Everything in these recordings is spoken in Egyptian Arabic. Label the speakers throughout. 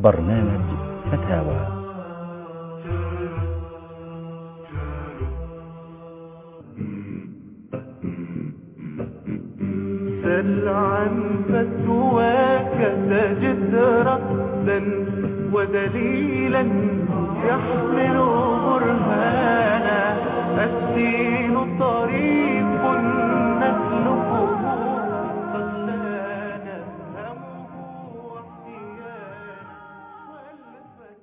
Speaker 1: برنامج فتاوى
Speaker 2: سل عن فتواك تجد رأسا ودليلا يحمل برهانا الدين طريق نسلكه قد لا نفهمه واحتيانا والفجر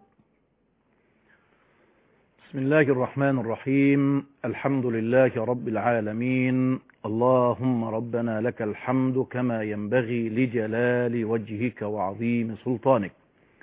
Speaker 3: بسم الله الرحمن الرحيم الحمد لله رب العالمين اللهم ربنا لك الحمد كما ينبغي لجلال وجهك وعظيم سلطانك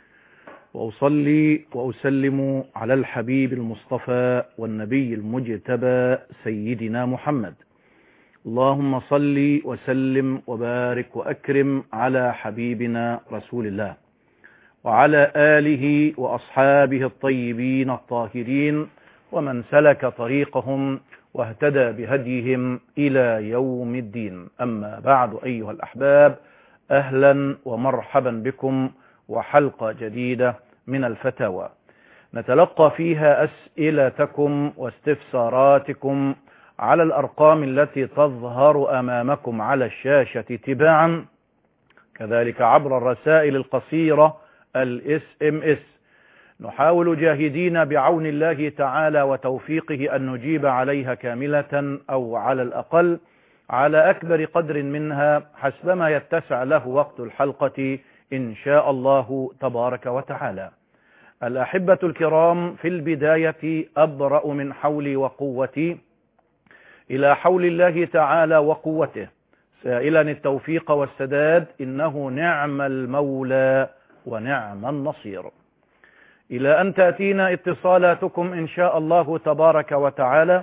Speaker 3: وأصلي وأسلم على الحبيب المصطفى والنبي المجتبى سيدنا محمد اللهم صل وسلم وبارك وأكرم على حبيبنا رسول الله وعلى آله وأصحابه الطيبين الطاهرين ومن سلك طريقهم واهتدى بهديهم إلى يوم الدين أما بعد أيها الأحباب أهلا ومرحبا بكم وحلقة جديدة من الفتاوى نتلقى فيها أسئلتكم واستفساراتكم على الأرقام التي تظهر أمامكم على الشاشة تباعا كذلك عبر الرسائل القصيرة الاس ام اس نحاول جاهدين بعون الله تعالى وتوفيقه أن نجيب عليها كاملة أو على الأقل على أكبر قدر منها حسبما يتسع له وقت الحلقة إن شاء الله تبارك وتعالى الأحبة الكرام في البداية أبرأ من حولي وقوتي إلى حول الله تعالى وقوته سائلا التوفيق والسداد إنه نعم المولى ونعم النصير إلى أن تأتينا اتصالاتكم إن شاء الله تبارك وتعالى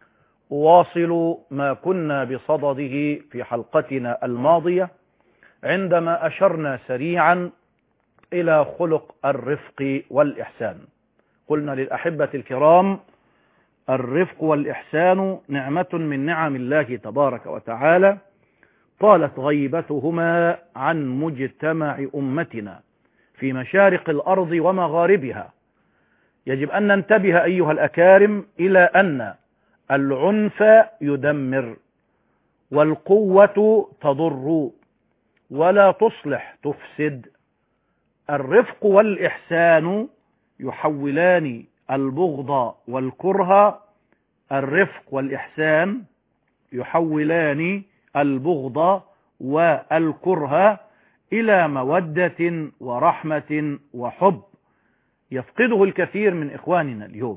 Speaker 3: أواصل ما كنا بصدده في حلقتنا الماضية عندما أشرنا سريعا إلى خلق الرفق والإحسان قلنا للأحبة الكرام الرفق والإحسان نعمة من نعم الله تبارك وتعالى طالت غيبتهما عن مجتمع أمتنا في مشارق الأرض ومغاربها يجب أن ننتبه أيها الأكارم إلى أن العنف يدمر والقوة تضر ولا تصلح تفسد الرفق والإحسان يحولان البغض والكره الرفق والإحسان يحولان البغض والكره إلى مودة ورحمة وحب يفقده الكثير من إخواننا اليوم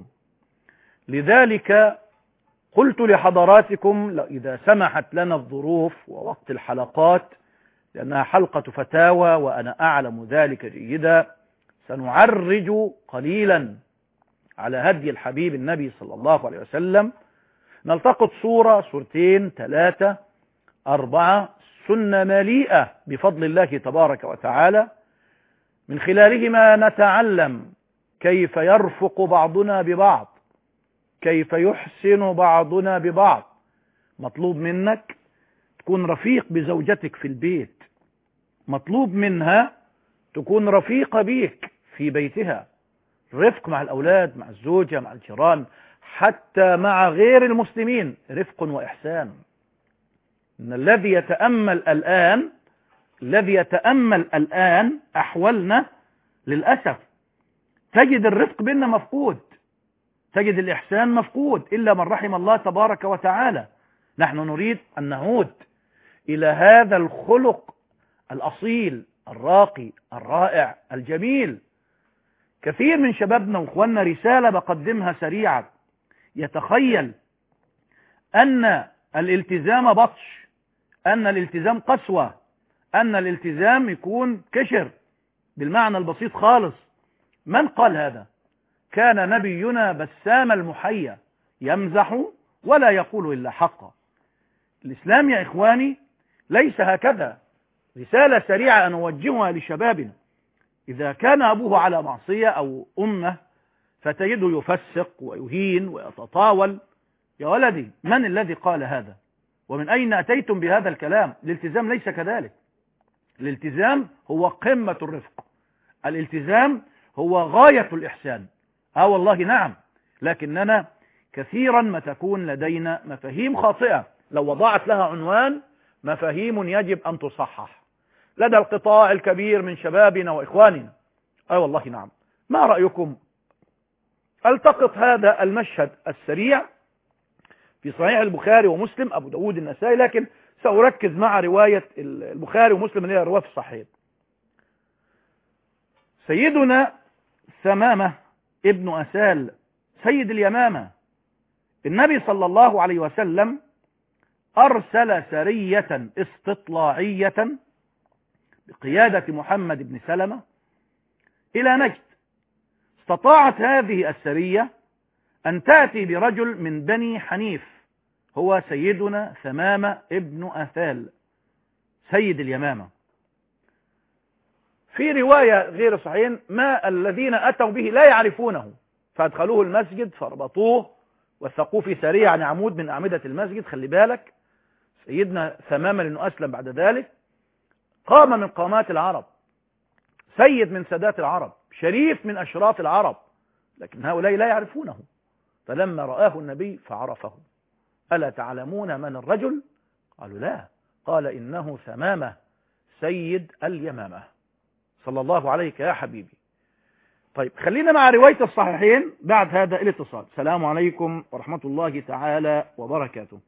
Speaker 3: لذلك قلت لحضراتكم إذا سمحت لنا الظروف ووقت الحلقات لأنها حلقة فتاوى وأنا أعلم ذلك جيدا سنعرج قليلا على هدي الحبيب النبي صلى الله عليه وسلم نلتقط صورة صورتين ثلاثة أربعة سنة مليئة بفضل الله تبارك وتعالى من خلالهما نتعلم كيف يرفق بعضنا ببعض كيف يحسن بعضنا ببعض مطلوب منك تكون رفيق بزوجتك في البيت مطلوب منها تكون رفيقة بيك في بيتها رفق مع الأولاد مع الزوجة مع الجيران حتى مع غير المسلمين رفق وإحسان إن الذي يتأمل الآن الذي يتأمل الآن أحوالنا للأسف تجد الرفق بيننا مفقود تجد الإحسان مفقود إلا من رحم الله تبارك وتعالى نحن نريد أن نعود إلى هذا الخلق الأصيل الراقي الرائع الجميل كثير من شبابنا واخواننا رسالة بقدمها سريعا يتخيل أن الالتزام بطش أن الالتزام قسوة أن الالتزام يكون كشر بالمعنى البسيط خالص من قال هذا كان نبينا بسام المحيا يمزح ولا يقول إلا حقا الإسلام يا إخواني ليس هكذا رسالة سريعة أن أوجهها لشبابنا إذا كان أبوه على معصية أو أمه فتجده يفسق ويهين ويتطاول يا ولدي من الذي قال هذا ومن أين أتيتم بهذا الكلام الالتزام ليس كذلك الالتزام هو قمة الرفق الالتزام هو غاية الإحسان اه والله نعم لكننا كثيرا ما تكون لدينا مفاهيم خاطئة لو وضعت لها عنوان مفاهيم يجب أن تصحح لدى القطاع الكبير من شبابنا وإخواننا أي والله نعم ما رأيكم التقط هذا المشهد السريع في صحيح البخاري ومسلم أبو داود النسائي لكن سأركز مع رواية البخاري ومسلم اللي هي الرواية في الصحيح سيدنا ثمامة ابن أسال سيد اليمامة النبي صلى الله عليه وسلم أرسل سرية استطلاعية بقيادة محمد بن سلمة إلى نجد استطاعت هذه السرية أن تأتي برجل من بني حنيف هو سيدنا ثمامة ابن أثال سيد اليمامة في رواية غير صحيح ما الذين أتوا به لا يعرفونه فأدخلوه المسجد فربطوه وثقوه في سرية عن عمود من أعمدة المسجد خلي بالك سيدنا ثمامة لأنه أسلم بعد ذلك قام من قامات العرب سيد من سادات العرب شريف من أشراف العرب لكن هؤلاء لا يعرفونه فلما رآه النبي فعرفه ألا تعلمون من الرجل قالوا لا قال إنه ثمامة سيد اليمامة صلى الله عليك يا حبيبي طيب خلينا مع رواية الصحيحين بعد هذا الاتصال السلام عليكم ورحمة الله تعالى وبركاته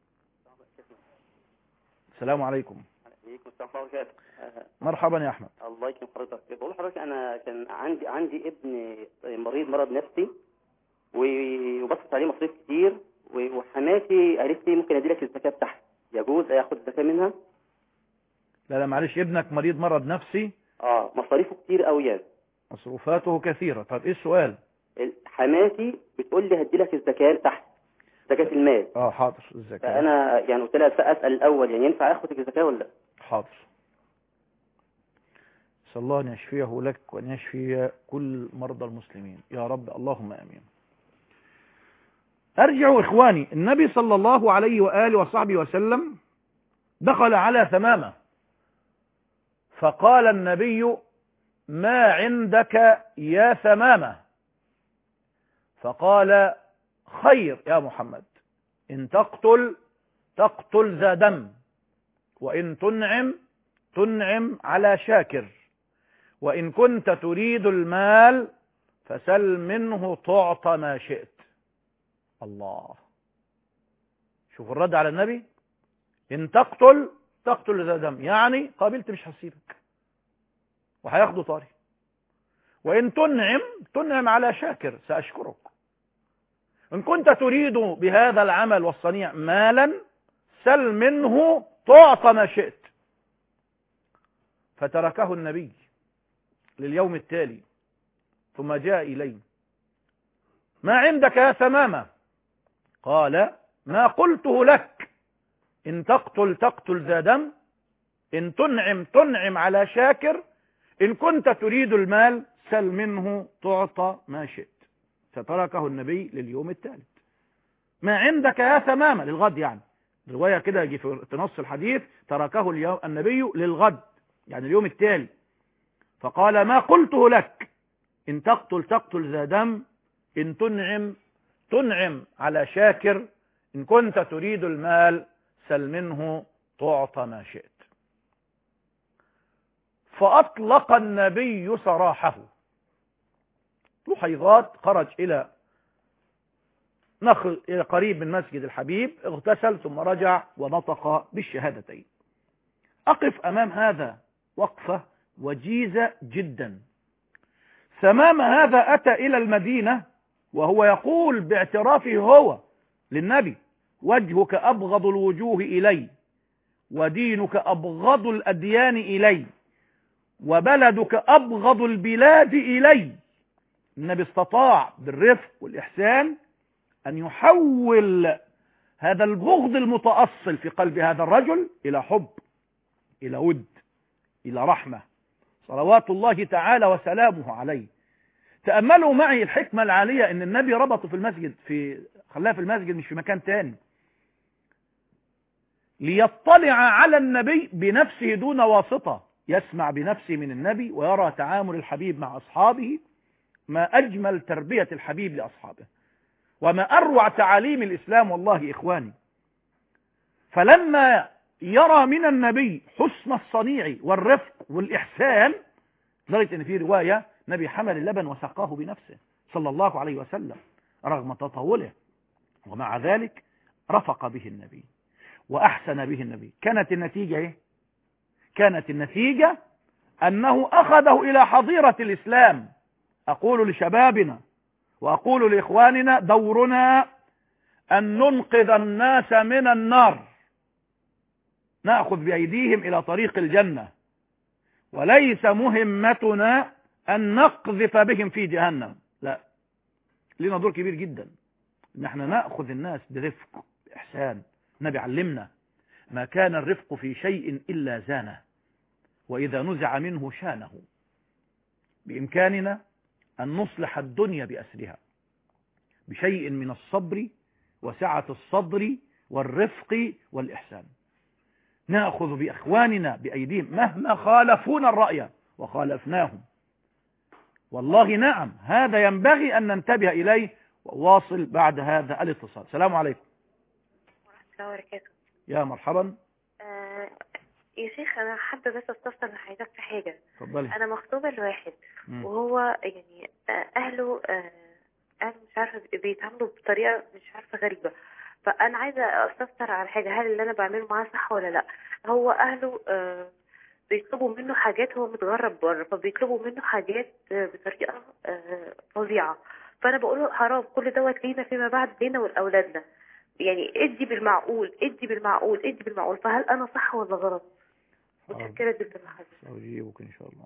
Speaker 3: السلام عليكم
Speaker 4: عليكم السلام ورحمة الله وبركاته
Speaker 3: مرحبا يا أحمد
Speaker 4: الله يكرم حضرتك بقول لحضرتك أنا كان عندي عندي ابن مريض مرض نفسي و- وبصرف عليه مصاريف كتير و- وحماتي قالت لي ممكن أدي لك الزكاة بتاعتي يجوز آخد الزكاة منها؟
Speaker 3: لا لا معلش ابنك مريض مرض نفسي
Speaker 4: اه مصاريفه كتير قوي يعني
Speaker 3: مصروفاته كثيرة طب ايه السؤال
Speaker 4: ال- حماتي بتقول لي هدي لك الزكاة بتاعتي زكاة المال
Speaker 3: اه حاضر الزكاة
Speaker 4: فأنا يعني قلت لها أسأل الأول يعني ينفع آخد الزكاة ولا لا؟
Speaker 3: حاضر نسأل الله أن يشفيه لك وأن يشفي كل مرضى المسلمين يا رب اللهم أمين أرجع إخواني النبي صلى الله عليه وآله وصحبه وسلم دخل على ثمامة فقال النبي ما عندك يا ثمامة فقال خير يا محمد إن تقتل تقتل ذا دم وإن تنعم تنعم على شاكر وإن كنت تريد المال فسل منه تعطى ما شئت الله شوف الرد على النبي إن تقتل تقتل ذا دم يعني قابلت مش هسيبك وهياخدوا طاري وإن تنعم تنعم على شاكر سأشكرك إن كنت تريد بهذا العمل والصنيع مالا سل منه تعطى ما شئت فتركه النبي لليوم التالي ثم جاء إليه ما عندك يا ثمامة قال ما قلته لك إن تقتل تقتل ذا دم إن تنعم تنعم على شاكر إن كنت تريد المال سل منه تعطى ما شئت فتركه النبي لليوم الثالث ما عندك يا ثمامة للغد يعني رواية كده يجي في نص الحديث تركه اليوم النبي للغد يعني اليوم التالي فقال ما قلته لك إن تقتل تقتل ذا دم إن تنعم تنعم على شاكر إن كنت تريد المال سل منه تعطى ما شئت فأطلق النبي سراحه لحيضات خرج إلى نخل إلى قريب من مسجد الحبيب اغتسل ثم رجع ونطق بالشهادتين أقف أمام هذا وقفة وجيزة جدا ثمام هذا أتى إلى المدينة وهو يقول باعترافه هو للنبي وجهك أبغض الوجوه إلي ودينك أبغض الأديان إلي وبلدك أبغض البلاد إلي النبي استطاع بالرفق والإحسان أن يحول هذا البغض المتأصل في قلب هذا الرجل إلى حب إلى ود إلى رحمة صلوات الله تعالى وسلامه عليه تأملوا معي الحكمة العالية ان النبي ربطه في المسجد في خلاه في المسجد مش في مكان تاني ليطلع على النبي بنفسه دون واسطة يسمع بنفسه من النبي ويرى تعامل الحبيب مع أصحابه ما أجمل تربية الحبيب لأصحابه وما أروع تعاليم الإسلام والله إخواني فلما يرى من النبي حسن الصنيع والرفق والإحسان لدرجة أن في رواية نبي حمل اللبن وسقاه بنفسه صلى الله عليه وسلم رغم تطاوله ومع ذلك رفق به النبي وأحسن به النبي كانت النتيجة إيه؟ كانت النتيجة أنه أخذه إلى حظيرة الإسلام أقول لشبابنا وأقول لإخواننا دورنا أن ننقذ الناس من النار نأخذ بأيديهم إلى طريق الجنة وليس مهمتنا أن نقذف بهم في جهنم لا لنا دور كبير جدا ان احنا نأخذ الناس برفق بإحسان النبي علمنا ما كان الرفق في شيء إلا زانه وإذا نزع منه شانه بإمكاننا أن نصلح الدنيا بأسرها بشيء من الصبر وسعة الصدر والرفق والإحسان نأخذ بإخواننا بأيديهم مهما خالفونا الرأي وخالفناهم والله نعم هذا ينبغي أن ننتبه إليه وواصل بعد هذا الاتصال السلام عليكم
Speaker 5: ورحمة الله وبركاته
Speaker 3: يا مرحبا
Speaker 5: آه يا شيخ أنا حابة بس أستفسر من حضرتك في حاجة
Speaker 3: اتفضلي
Speaker 5: أنا مخطوبة لواحد
Speaker 3: مم.
Speaker 5: وهو يعني آه أهله آه أهله مش عارفة بيتعاملوا بطريقة مش عارفة غريبة فأنا عايزة أستفسر على حاجة هل اللي أنا بعمله معاه صح ولا لأ هو أهله آه بيطلبوا منه حاجات هو متغرب بره فبيطلبوا منه حاجات آه بطريقة آه فظيعة فأنا بقول له حرام كل دوت لينا فيما بعد لينا ولأولادنا يعني ادي بالمعقول ادي بالمعقول ادي بالمعقول فهل أنا صح ولا غلط؟ متشكرة جدا لحضرتك
Speaker 3: سأجيبك إن شاء الله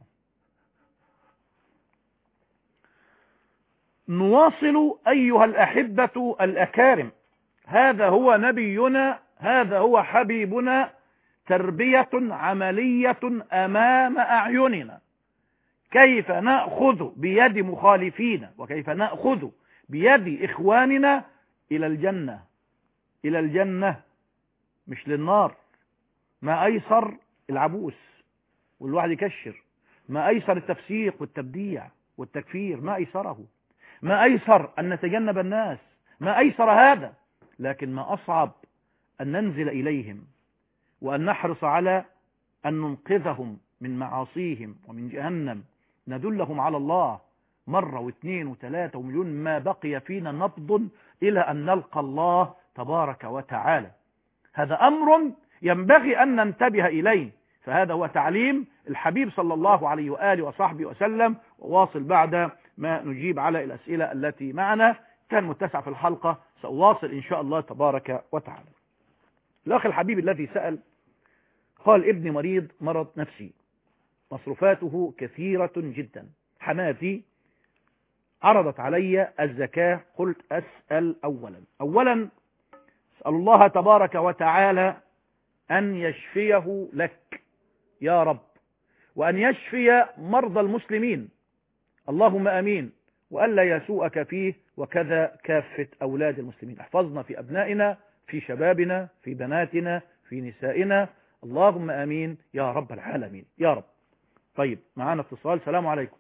Speaker 3: نواصل أيها الأحبة الأكارم هذا هو نبينا هذا هو حبيبنا تربية عملية أمام أعيننا كيف نأخذ بيد مخالفينا وكيف نأخذ بيد إخواننا إلى الجنة إلى الجنة مش للنار ما أيسر العبوس والواحد يكشر ما أيسر التفسيق والتبديع والتكفير ما أيسره ما أيسر أن نتجنب الناس ما أيسر هذا لكن ما أصعب أن ننزل إليهم وأن نحرص على أن ننقذهم من معاصيهم ومن جهنم ندلهم على الله مرة واثنين وثلاثة ومليون ما بقي فينا نبض إلى أن نلقى الله تبارك وتعالى هذا أمر ينبغي أن ننتبه إليه فهذا هو تعليم الحبيب صلى الله عليه وآله وصحبه وسلم وواصل بعد ما نجيب على الأسئلة التي معنا كان متسع في الحلقة سأواصل إن شاء الله تبارك وتعالى الأخ الحبيب الذي سأل قال ابني مريض مرض نفسي مصروفاته كثيرة جدا حماتي عرضت علي الزكاة قلت أسأل أولا أولا أسأل الله تبارك وتعالى أن يشفيه لك يا رب وأن يشفي مرضى المسلمين اللهم أمين وألا يسوءك فيه وكذا كافة أولاد المسلمين احفظنا في أبنائنا في شبابنا في بناتنا في نسائنا اللهم أمين يا رب العالمين يا رب طيب معانا اتصال سلام عليكم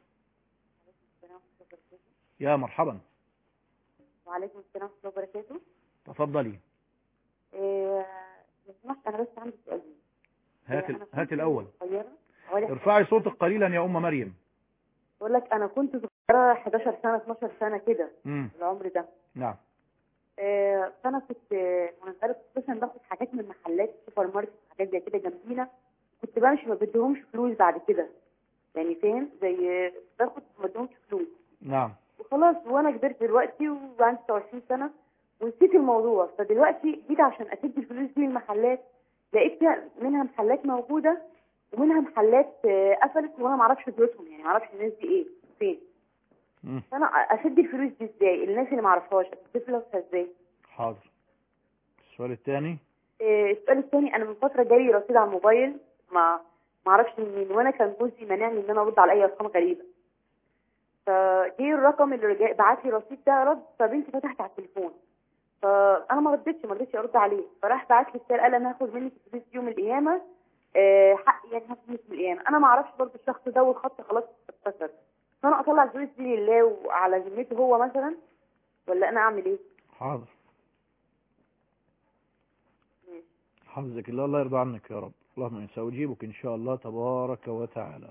Speaker 3: يا مرحبا
Speaker 6: وعليكم السلام ورحمة الله وبركاته
Speaker 3: تفضلي
Speaker 6: إيه، لو سمحت أنا بس عندي سؤالين
Speaker 3: هات
Speaker 6: إيه،
Speaker 3: ال-
Speaker 6: أنا كنت
Speaker 3: هات الأول
Speaker 6: صغيرة حوالي
Speaker 3: ارفعي صوتك قليلا يا أم مريم
Speaker 6: بقول لك أنا كنت صغيرة 11 سنة 12 سنة كده
Speaker 3: مم.
Speaker 6: العمر ده
Speaker 3: نعم
Speaker 6: إيه، فأنا كنت وأنا صغيرة كنت مثلا باخد حاجات من محلات سوبر ماركت حاجات زي كده جنبينا كنت بمشي ما بديهمش فلوس بعد كده يعني فاهم زي باخد ما بديهمش فلوس
Speaker 3: نعم
Speaker 6: وخلاص وانا كبرت دلوقتي وعندي 26 سنه ونسيت الموضوع فدلوقتي جيت عشان اسد الفلوس دي المحلات لقيت فيها منها محلات موجوده ومنها محلات آه، قفلت وانا ما اعرفش ظروفهم يعني ما اعرفش الناس دي ايه فين
Speaker 3: مم.
Speaker 6: فانا اسد الفلوس دي ازاي الناس اللي ما اعرفهاش اسد فلوسها ازاي
Speaker 3: حاضر السؤال الثاني
Speaker 6: آه، السؤال الثاني انا من فتره جالي رصيد على الموبايل ما ما اعرفش منين وانا كان جوزي مانعني ان انا ارد على اي ارقام غريبه فجه الرقم اللي رجع- بعت لي رصيد ده رد فبنتي فتحت على التليفون فانا ما ردتش ما رضيتش ارد عليه فراح بعت لي رساله قال انا هاخد منك الفلوس دي يوم القيامه آه، حق يعني هتموت من القيامه انا ما اعرفش برضه الشخص ده والخط خلاص اتكسر فانا اطلع الفلوس دي لله وعلى ذمته هو مثلا ولا انا اعمل ايه؟
Speaker 3: حاضر حفظك الله الله يرضى عنك يا رب اللهم سأجيبك إن شاء الله تبارك وتعالى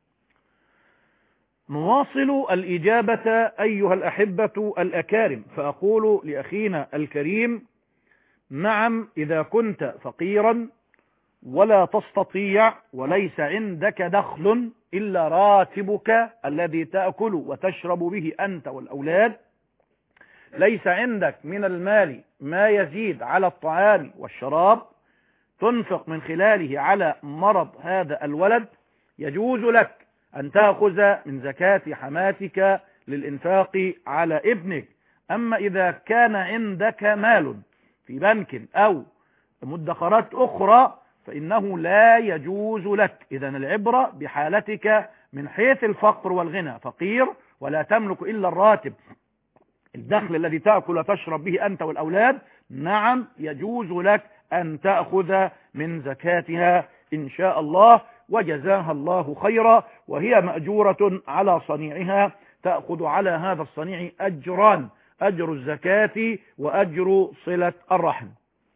Speaker 3: نواصل الإجابة أيها الأحبة الأكارم فأقول لأخينا الكريم نعم إذا كنت فقيرا ولا تستطيع وليس عندك دخل إلا راتبك الذي تأكل وتشرب به أنت والأولاد ليس عندك من المال ما يزيد على الطعام والشراب تنفق من خلاله على مرض هذا الولد يجوز لك أن تأخذ من زكاة حماتك للإنفاق على ابنك أما إذا كان عندك مال في بنك أو مدخرات أخرى فإنه لا يجوز لك إذا العبرة بحالتك من حيث الفقر والغنى فقير ولا تملك إلا الراتب الدخل الذي تأكل وتشرب به أنت والأولاد نعم يجوز لك أن تأخذ من زكاتها إن شاء الله وجزاها الله خيرا وهي مأجورة على صنيعها تأخذ على هذا الصنيع أجران أجر الزكاة وأجر صلة الرحم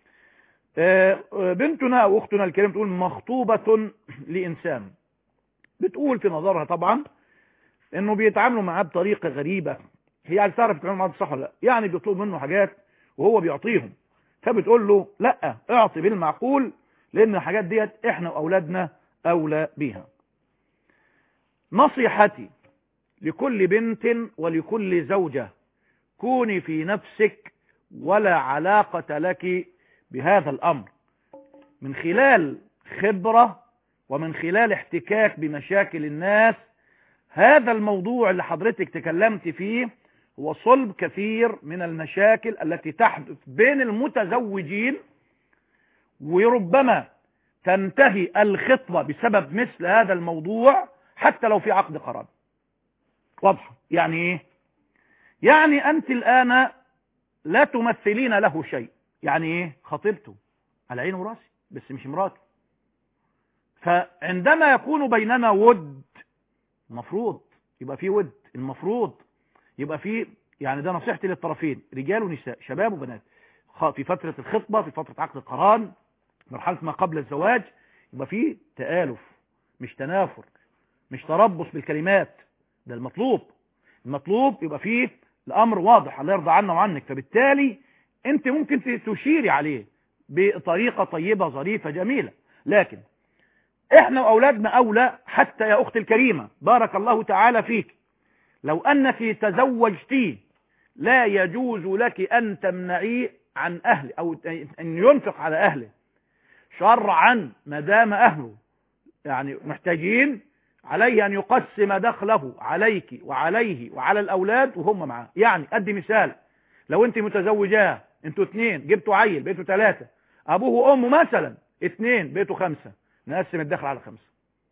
Speaker 3: بنتنا أو أختنا الكريمة تقول مخطوبة لإنسان بتقول في نظرها طبعا انه بيتعاملوا معاه بطريقة غريبة هي عايزة تعرف بتتعامل معاه صح ولا لا يعني بيطلب منه حاجات وهو بيعطيهم فبتقول له لا اعطي بالمعقول لان الحاجات ديت احنا واولادنا اولى بيها نصيحتي لكل بنت ولكل زوجة كوني في نفسك ولا علاقة لك بهذا الامر من خلال خبرة ومن خلال احتكاك بمشاكل الناس هذا الموضوع اللي حضرتك تكلمت فيه هو صلب كثير من المشاكل التي تحدث بين المتزوجين وربما تنتهي الخطبة بسبب مثل هذا الموضوع حتى لو في عقد قرار واضح يعني ايه يعني انت الان لا تمثلين له شيء يعني ايه خطيبته على عينه وراسي بس مش مراته فعندما يكون بيننا ود المفروض يبقى في ود المفروض يبقى في يعني ده نصيحتي للطرفين رجال ونساء شباب وبنات في فترة الخطبة في فترة عقد القران مرحلة ما قبل الزواج يبقى في تآلف مش تنافر مش تربص بالكلمات ده المطلوب المطلوب يبقى فيه الأمر واضح الله يرضى عنا وعنك فبالتالي انت ممكن تشيري عليه بطريقة طيبة ظريفة جميلة لكن احنا واولادنا اولى حتى يا اختي الكريمة بارك الله تعالى فيك لو انك تزوجتي لا يجوز لك ان تمنعيه عن اهله او ان ينفق على اهله شرعا ما دام اهله يعني محتاجين عليه ان يقسم دخله عليك وعليه وعلى الاولاد وهم معاه يعني ادي مثال لو انت متزوجاه انتوا اثنين جبتوا عيل بقيتوا ثلاثة ابوه وامه مثلا اثنين بقيتوا خمسة نقسم الدخل على خمسة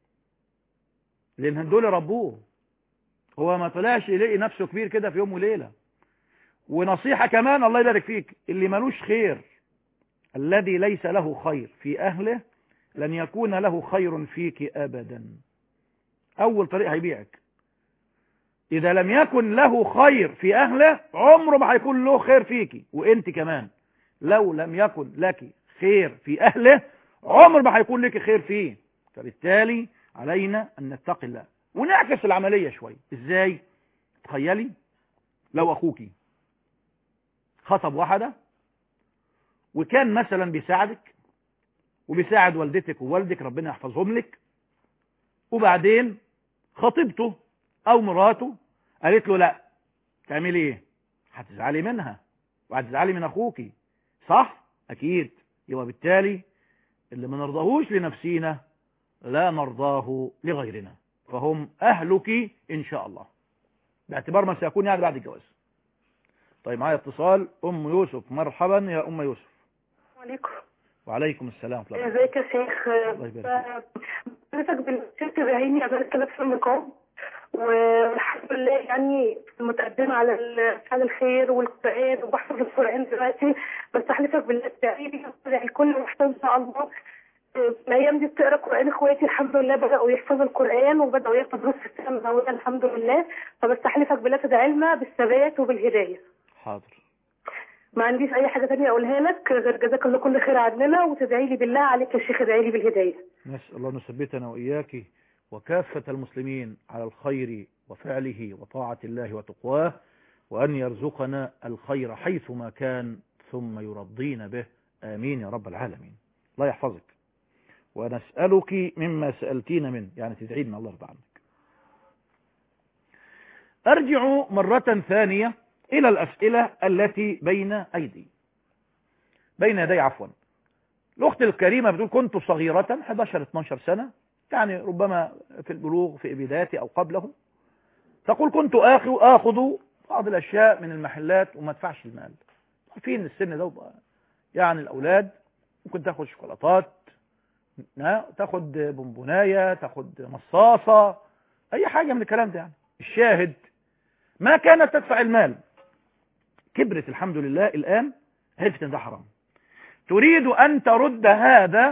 Speaker 3: لان دول ربوه هو ما طلعش يلاقي نفسه كبير كده في يوم وليلة ونصيحة كمان الله يبارك فيك اللي ملوش خير الذي ليس له خير في اهله لن يكون له خير فيك ابدا اول طريق هيبيعك اذا لم يكن له خير في اهله عمره ما هيكون له خير فيك وانت كمان لو لم يكن لك خير في اهله عمر ما هيكون لك خير فيه فبالتالي علينا ان نتقي الله ونعكس العملية شوي ازاي تخيلي لو اخوكي خطب واحدة وكان مثلا بيساعدك وبيساعد والدتك ووالدك ربنا يحفظهم لك وبعدين خطيبته او مراته قالت له لا تعملي ايه هتزعلي منها وهتزعلي من اخوكي صح اكيد يبقى بالتالي اللي ما نرضاهوش لنفسينا لا نرضاه لغيرنا فهم اهلك ان شاء الله باعتبار ما سيكون يعني بعد الجواز طيب معايا اتصال ام يوسف مرحبا يا ام يوسف
Speaker 7: عليكم
Speaker 3: وعليكم السلام ورحمه الله
Speaker 7: ازيك يا شيخ
Speaker 3: الله يبارك
Speaker 7: حضرتك بالست بعيني قبل كده في النقاب والحمد لله يعني متقدمة على فعل الخير والقرآن وبحفظ القرآن دلوقتي بس أحلفك بالله تعيني الكل وحده إن شاء الله الايام دي بتقرا قران اخواتي الحمد لله بداوا يحفظوا القران وبداوا ياخدوا دروس في السنه النبويه الحمد لله فبستحلفك بالله علما بالثبات وبالهدايه
Speaker 3: حاضر
Speaker 7: ما عنديش اي حاجه تانية اقولها لك غير جزاك الله كل خير عننا وتدعي لي بالله عليك يا شيخ ادعي لي بالهدايه
Speaker 3: نسأل الله أن يثبتنا وإياك وكافة المسلمين على الخير وفعله وطاعة الله وتقواه وأن يرزقنا الخير حيثما كان ثم يرضينا به آمين يا رب العالمين الله يحفظك ونسألك مما سألتين منه يعني تدعين الله يرضى عنك أرجع مرة ثانية إلى الأسئلة التي بين أيدي بين يدي عفوا الأخت الكريمة بتقول كنت صغيرة 11-12 سنة يعني ربما في البلوغ في بدايتي أو قبله تقول كنت آخذ آخذ بعض الأشياء من المحلات وما ادفعش المال عارفين السن ده بقى. يعني الأولاد ممكن تاخد شوكولاتات ها، تاخد بونبوناية تاخد مصاصة أي حاجة من الكلام ده يعني الشاهد ما كانت تدفع المال كبرت الحمد لله الآن عرفت ان ده حرام تريد أن ترد هذا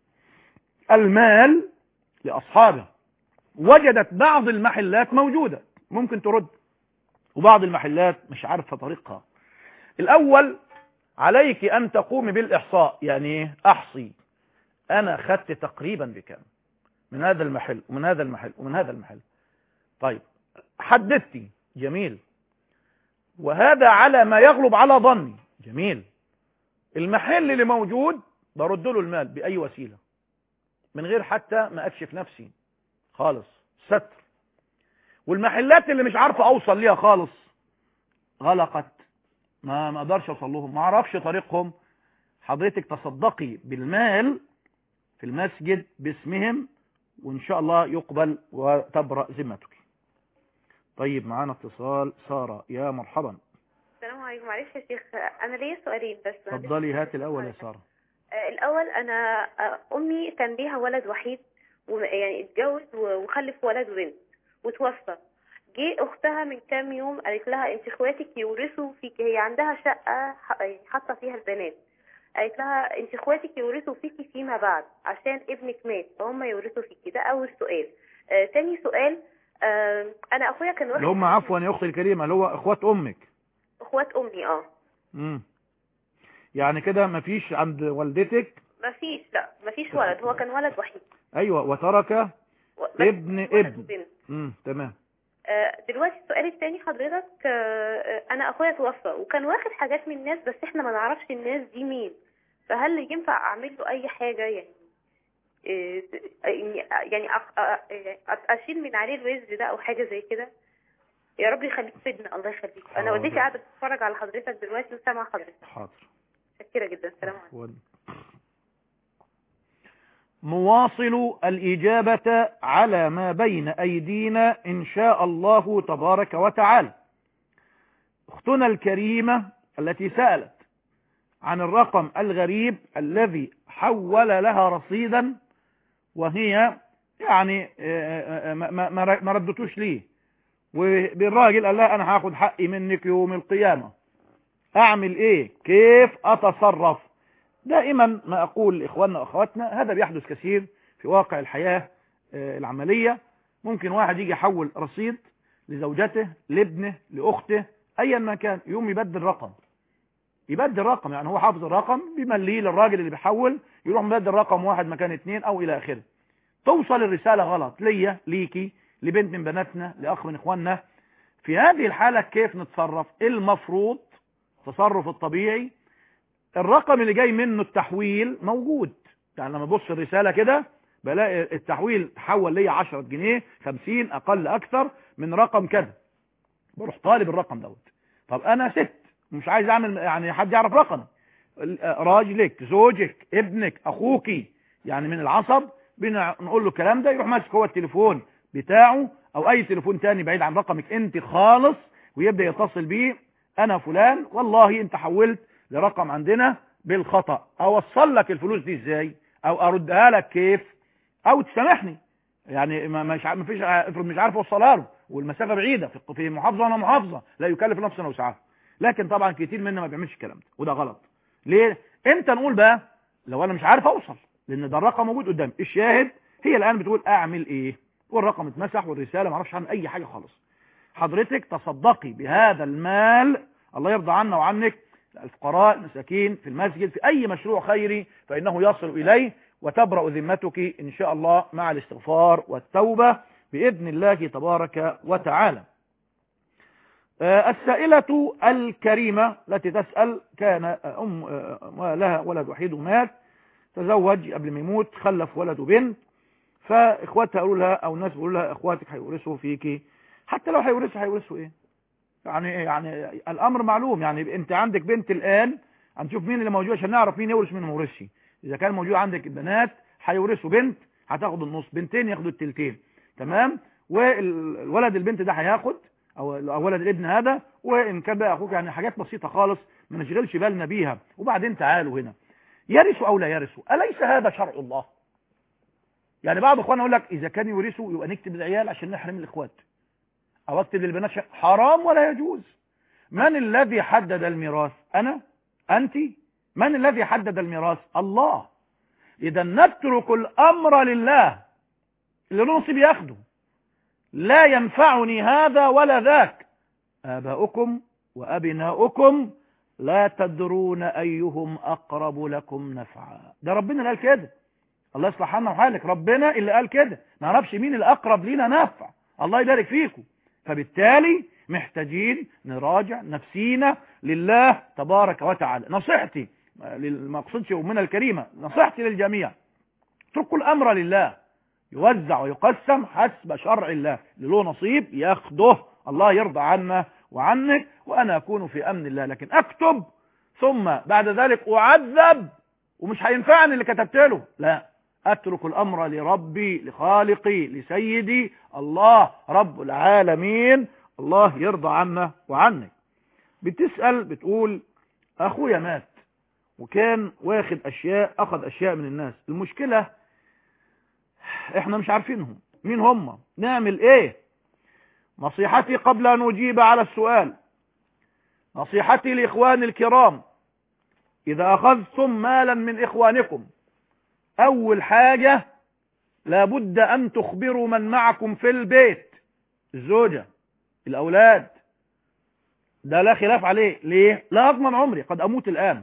Speaker 3: المال لأصحابه وجدت بعض المحلات موجودة ممكن ترد وبعض المحلات مش عارفة طريقها الأول عليك أن تقومي بالإحصاء يعني إيه؟ أحصي أنا خدت تقريبا بكام من هذا المحل ومن هذا المحل ومن هذا المحل طيب حددتي جميل وهذا على ما يغلب على ظني جميل المحل اللي موجود برد له المال بأي وسيلة من غير حتى ما أكشف نفسي خالص ستر والمحلات اللي مش عارفة أوصل ليها خالص غلقت ما ما اقدرش اوصل لهم ما اعرفش طريقهم حضرتك تصدقي بالمال في المسجد باسمهم وان شاء الله يقبل وتبرأ ذمتك طيب معانا اتصال سارة يا مرحبا
Speaker 5: السلام عليكم معلش يا شيخ انا ليا سؤالين بس
Speaker 3: اتفضلي هات الاول يا سارة
Speaker 5: آه، الاول انا آه، امي كان ليها ولد وحيد وم- يعني اتجوز و- وخلف ولد وبنت وتوفى جه اختها من كام يوم قالت لها انت اخواتك يورثوا فيك هي عندها شقه ح- يعني حاطه فيها البنات قالت لها انت اخواتك يورثوا فيكي فيما بعد عشان ابنك مات فهم يورثوا فيكي ده اول سؤال آه تاني سؤال آه انا اخويا كان واخد
Speaker 3: اللي هم عفوا يا اختي الكريمة اللي هو اخوات امك
Speaker 5: اخوات امي اه
Speaker 3: امم يعني كده مفيش عند والدتك
Speaker 5: مفيش لا مفيش ولد هو كان ولد وحيد
Speaker 3: ايوه وترك
Speaker 5: و- بس
Speaker 3: ابن
Speaker 5: ولد
Speaker 3: ابن
Speaker 5: وبنت.
Speaker 3: امم تمام
Speaker 5: آه، دلوقتي السؤال الثاني حضرتك آه، آه، انا اخويا توفى وكان واخد حاجات من الناس بس احنا ما نعرفش الناس دي مين فهل ينفع اعمل له اي حاجه يعني آه، يعني يعني أخ- آه، آه، اشيل من عليه الوزر ده او حاجه زي كده يا رب يخليك فدنا الله يخليك انا
Speaker 3: حاضر.
Speaker 5: والدتي قاعده بتتفرج على حضرتك دلوقتي وسامعه حضرتك
Speaker 3: حاضر
Speaker 5: متشكره جدا السلام عليكم
Speaker 3: عفواً. نواصل الإجابة على ما بين أيدينا إن شاء الله تبارك وتعالى أختنا الكريمة التي سألت عن الرقم الغريب الذي حول لها رصيدا وهي يعني آه، آه، ما- ما ما- ما ردتوش ليه وبالراجل قال لها أنا هاخد حقي منك يوم القيامة أعمل إيه كيف أتصرف دائما ما أقول لإخواننا وأخواتنا هذا بيحدث كثير في واقع الحياة آه، العملية ممكن واحد يجي يحول رصيد لزوجته لابنه لأخته أيا ما كان يوم يبدل رقم يبدل رقم يعني هو حافظ الرقم بيمليه للراجل اللي بيحول يروح مبدل رقم واحد مكان اتنين أو إلى آخره توصل الرسالة غلط ليا ليكي لبنت من بناتنا لأخ من إخواننا في هذه الحالة كيف نتصرف المفروض تصرف الطبيعي الرقم اللي جاي منه التحويل موجود يعني لما ابص الرسالة كده بلاقي التحويل تحول لي 10 جنيه 50 اقل اكثر من رقم كذا بروح طالب الرقم دوت طب انا ست مش عايز اعمل يعني حد يعرف رقم راجلك زوجك ابنك اخوكي يعني من العصب بنقول له الكلام ده يروح ماسك هو التليفون بتاعه او اي تليفون تاني بعيد عن رقمك انت خالص ويبدأ يتصل بيه انا فلان والله انت حولت لرقم عندنا بالخطأ اوصل لك الفلوس دي ازاي او اردها لك كيف او تسامحني يعني ما مش ع- ما فيش ع- افرض مش عارف اوصلها له والمسافه بعيده في في محافظه وانا محافظه لا يكلف نفسا وسعها لكن طبعا كتير منا ما بيعملش الكلام ده وده غلط ليه امتى نقول بقى لو انا مش عارف اوصل لان ده الرقم موجود قدامي الشاهد هي الان بتقول اعمل ايه والرقم اتمسح والرساله ما اعرفش عن اي حاجه خالص حضرتك تصدقي بهذا المال الله يرضى عنا وعنك الفقراء المساكين في المسجد في اي مشروع خيري فانه يصل اليه وتبرأ ذمتك ان شاء الله مع الاستغفار والتوبه باذن الله تبارك وتعالى آه، السائلة الكريمة التي تسأل كان أم آه، لها ولد وحيد مات تزوج قبل ما يموت خلف ولد وبنت فاخواتها قالوا لها او الناس بيقولوا لها اخواتك هيورثوا فيكي حتى لو هيورثوا هيورثوا ايه يعني يعني الامر معلوم يعني انت عندك بنت الان هنشوف مين اللي موجود عشان نعرف مين يورث مين ما يورثش اذا كان موجود عندك البنات هيورثوا بنت هتاخد النص بنتين ياخدوا التلتين تمام والولد البنت ده هياخد او أو ولد الابن هذا وان كان بقى اخوك يعني حاجات بسيطه خالص ما نشغلش بالنا بيها وبعدين تعالوا هنا يرثوا او لا يرثوا اليس هذا شرع الله يعني بعض اخواننا يقول لك اذا كان يورثوا يبقى نكتب العيال عشان نحرم الاخوات او اكتب للبنات شيء حرام ولا يجوز من الذي حدد الميراث انا انت من الذي حدد الميراث الله اذا نترك الامر لله اللي له نصيب ياخده لا ينفعني هذا ولا ذاك آباؤكم وأبناؤكم لا تدرون أيهم أقرب لكم نفعا ده ربنا اللي قال كده الله يصلح حالنا وحالك ربنا اللي قال كده ما نعرفش مين الأقرب لينا نفع الله يبارك فيكم فبالتالي محتاجين نراجع نفسينا لله تبارك وتعالى نصيحتي ما اقصدش أمنا الكريمة نصيحتي للجميع اتركوا الأمر لله يوزع ويقسم حسب شرع الله اللي له نصيب ياخده الله يرضى عنا وعنك وأنا أكون في أمن الله لكن أكتب ثم بعد ذلك أعذب ومش هينفعني اللي كتبت له لا أترك الأمر لربي لخالقي لسيدي الله رب العالمين الله يرضى عنا وعنك بتسأل بتقول أخويا مات وكان واخد أشياء أخذ أشياء من الناس المشكلة احنا مش عارفينهم مين هم نعمل ايه نصيحتي قبل ان اجيب على السؤال نصيحتي لاخواني الكرام اذا اخذتم مالا من اخوانكم اول حاجة لابد ان تخبروا من معكم في البيت الزوجة الاولاد ده لا خلاف عليه ليه لا اضمن عمري قد اموت الان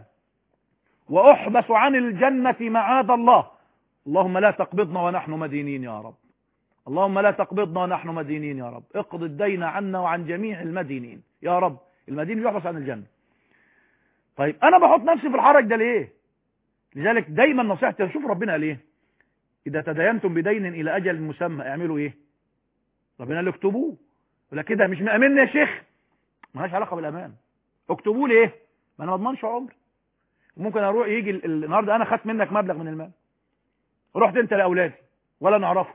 Speaker 3: واحبس عن الجنة معاذ الله اللهم لا تقبضنا ونحن مدينين يا رب اللهم لا تقبضنا ونحن مدينين يا رب اقض الدين عنا وعن جميع المدينين يا رب المدين يحبس عن الجنة طيب انا بحط نفسي في الحرج ده ليه لذلك دايما نصيحتي شوف ربنا قال ايه اذا تدينتم بدين الى اجل مسمى اعملوا ايه ربنا قال اكتبوه ولا كده مش مأمنني يا شيخ مالهاش علاقه بالامان اكتبوه ليه ما انا ما اضمنش عمري ممكن اروح يجي النهارده انا خدت منك مبلغ من المال رحت انت لاولادي ولا نعرفك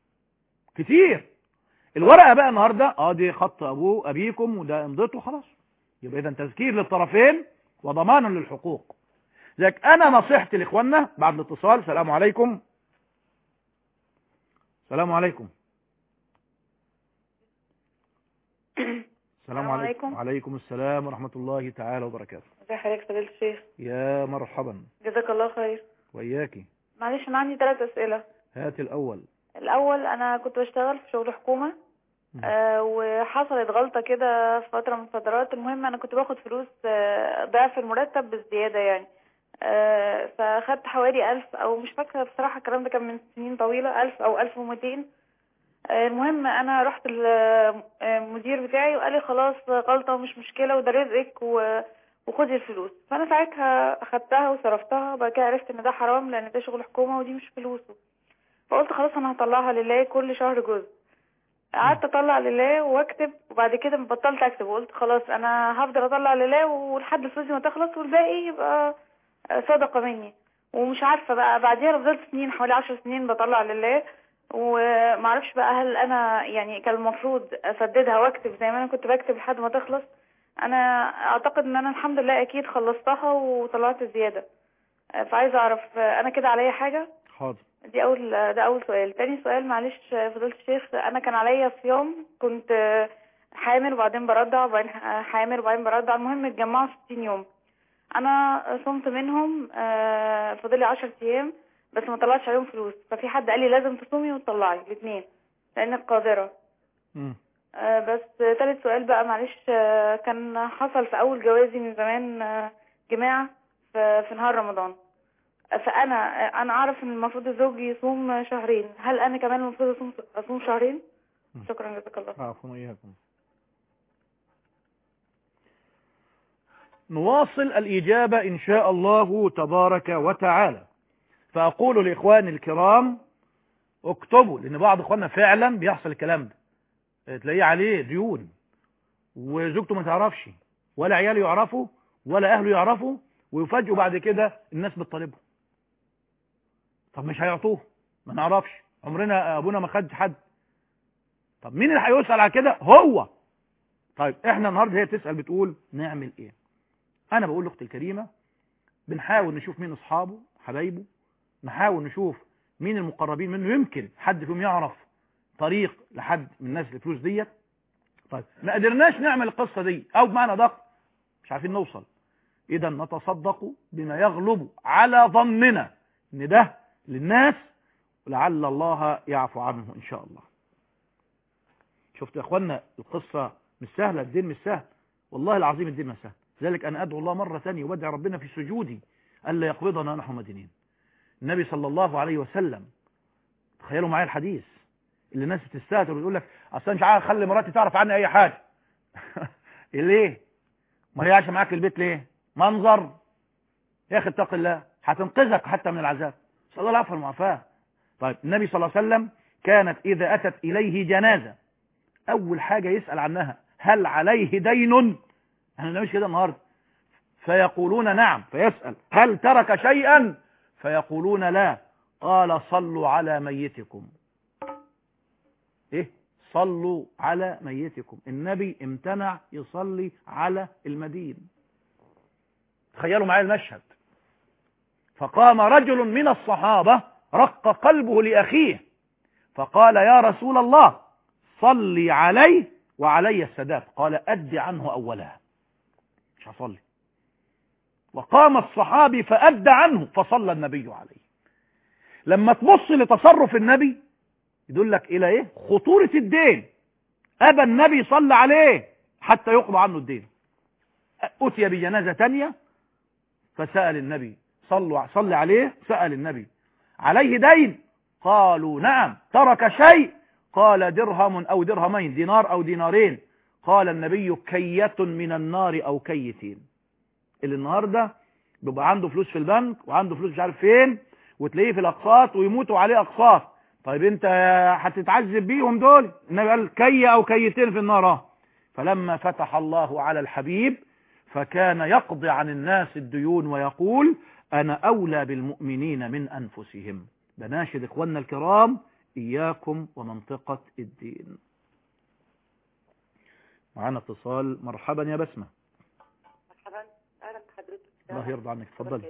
Speaker 3: كتير الورقه بقى النهارده اه دي خط ابوه ابيكم وده امضته خلاص يبقى اذا تذكير للطرفين وضمانا للحقوق لذلك انا نصيحتي لاخواننا بعد الاتصال سلام عليكم السلام عليكم السلام عليكم وعليكم السلام ورحمة الله تعالى وبركاته
Speaker 8: ازي حضرتك فضيلة الشيخ
Speaker 3: يا مرحبا
Speaker 8: جزاك الله خير
Speaker 3: وإياكي
Speaker 8: معلش انا عندي ثلاث اسئله
Speaker 3: هات الأول
Speaker 8: الاول انا كنت بشتغل في شغل حكومه آه وحصلت غلطه كده في فتره من الفترات المهم انا كنت باخد فلوس آه ضعف المرتب بالزياده يعني آه فاخدت حوالي ألف او مش فاكره بصراحه الكلام ده كان من سنين طويله ألف او ألف ومتين آه المهم انا رحت المدير بتاعي وقال لي خلاص غلطه ومش مشكله وده رزقك و وخدي الفلوس فانا ساعتها اخدتها وصرفتها بعد كده عرفت ان ده حرام لان ده شغل حكومه ودي مش فلوسه فقلت خلاص انا هطلعها لله كل شهر جزء قعدت اطلع لله واكتب وبعد كده بطلت اكتب وقلت خلاص انا هفضل اطلع لله ولحد الفلوس ما تخلص والباقي يبقى صدقه مني ومش عارفه بقى بعديها فضلت سنين حوالي عشر سنين بطلع لله ومعرفش بقى هل انا يعني كان المفروض اسددها واكتب زي ما انا كنت بكتب لحد ما تخلص انا اعتقد ان انا الحمد لله اكيد خلصتها وطلعت زيادة فعايزه اعرف انا كده عليا حاجة
Speaker 3: حاضر
Speaker 8: دي اول ده اول سؤال تاني سؤال معلش فضلت الشيخ انا كان عليا صيام كنت حامل وبعدين برضع وبعدين حامل وبعدين برضع المهم اتجمعوا 60 يوم انا صمت منهم فاضل لي 10 ايام بس ما طلعتش عليهم فلوس ففي حد قال لي لازم تصومي وتطلعي الاثنين لانك قادره
Speaker 3: مم.
Speaker 8: آه، بس ثالث سؤال بقى معلش آه، كان حصل في اول جوازي من زمان آه، جماع في في نهار رمضان آه، فانا آه، انا اعرف ان المفروض الزوج يصوم شهرين هل انا كمان المفروض اصوم اصوم شهرين شكرا جزاك الله
Speaker 3: عفوا وإياكم نواصل الإجابة إن شاء الله تبارك وتعالى فأقول لإخواني الكرام اكتبوا لأن بعض إخواننا فعلا بيحصل الكلام ده تلاقيه عليه ديون وزوجته ما تعرفش ولا عياله يعرفوا ولا أهله يعرفوا ويفاجئوا بعد كده الناس بتطالبه طب مش هيعطوه ما نعرفش عمرنا أبونا ما خد حد طب مين اللي هيسأل على كده هو طيب احنا النهارده هي بتسأل بتقول نعمل ايه انا بقول لاختي الكريمة بنحاول نشوف مين اصحابه حبايبه نحاول نشوف مين المقربين منه يمكن حد فيهم يعرف طريق لحد من الناس الفلوس ديت طيب ما قدرناش نعمل القصة دي او بمعنى دق مش عارفين نوصل اذا نتصدق بما يغلب على ظننا ان ده للناس ولعل الله يعفو عنه ان شاء الله شفت يا اخوانا القصة مش سهلة الدين مش سهل والله العظيم الدين مش سهل لذلك انا ادعو الله مرة ثانية وبدعي ربنا في سجودي الا يقبضنا نحن مدينين النبي صلى الله عليه وسلم تخيلوا معايا الحديث اللي الناس بتستهتر وتقول لك اصل أنا مش عارف اخلي مراتي تعرف عني اي حاجه ليه ما هي عايشه معاك في البيت ليه منظر يا اخي اتق الله هتنقذك حتى من العذاب صلى الله العفو والمعافاه طيب النبي صلى الله عليه وسلم كانت اذا اتت اليه جنازه اول حاجه يسال عنها هل عليه دين احنا مش كده النهارده فيقولون نعم فيسال هل ترك شيئا فيقولون لا قال صلوا على ميتكم ايه صلوا على ميتكم النبي امتنع يصلي على المدين تخيلوا معايا المشهد فقام رجل من الصحابة رق قلبه لأخيه فقال يا رسول الله صلي عليه وعلي السداد قال أد عنه أولها مش هصلي وقام الصحابي فأد عنه فصلى النبي عليه لما تبص لتصرف النبي يدلك إلى إيه خطورة الدين أبى النبي صلى عليه حتى يقضى عنه الدين أتي بجنازة تانية فسأل النبي صلوا صلى عليه سأل النبي عليه دين قالوا نعم ترك شيء قال درهم أو درهمين دينار أو دينارين قال النبي كية من النار أو كيتين اللي النهاردة بيبقى عنده فلوس في البنك وعنده فلوس مش عارف فين وتلاقيه في الأقساط ويموتوا عليه أقساط طيب انت هتتعذب بيهم دول النبي قال كي أو كيتين في النار اه فلما فتح الله على الحبيب فكان يقضي عن الناس الديون ويقول أنا أولى بالمؤمنين من أنفسهم بناشد إخواننا الكرام إياكم ومنطقة الدين معنا اتصال مرحبا يا بسمة
Speaker 6: مرحبا اهلا بحضرتك
Speaker 3: الله يرضى عنك اتفضلي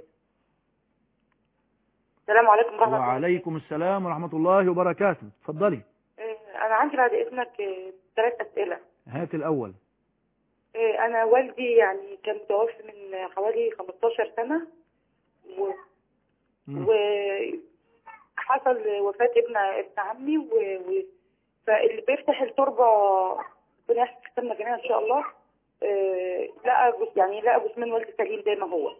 Speaker 6: السلام عليكم ورحمه الله
Speaker 3: وعليكم السلام ورحمة الله وبركاته اتفضلي
Speaker 6: إيه، انا عندي بعد اذنك إيه، ثلاث اسئله
Speaker 3: هات الأول
Speaker 6: إيه، انا والدي يعني كان متوفي من حوالي 15 سنه و...
Speaker 3: مم.
Speaker 6: وحصل وفاة ابن ابن عمي و... و... فاللي بيفتح التربة ربنا يحفظ ختمنا جميعا ان شاء الله آه، لقى جس... يعني لقى جثمان والدي سليم زي ما هو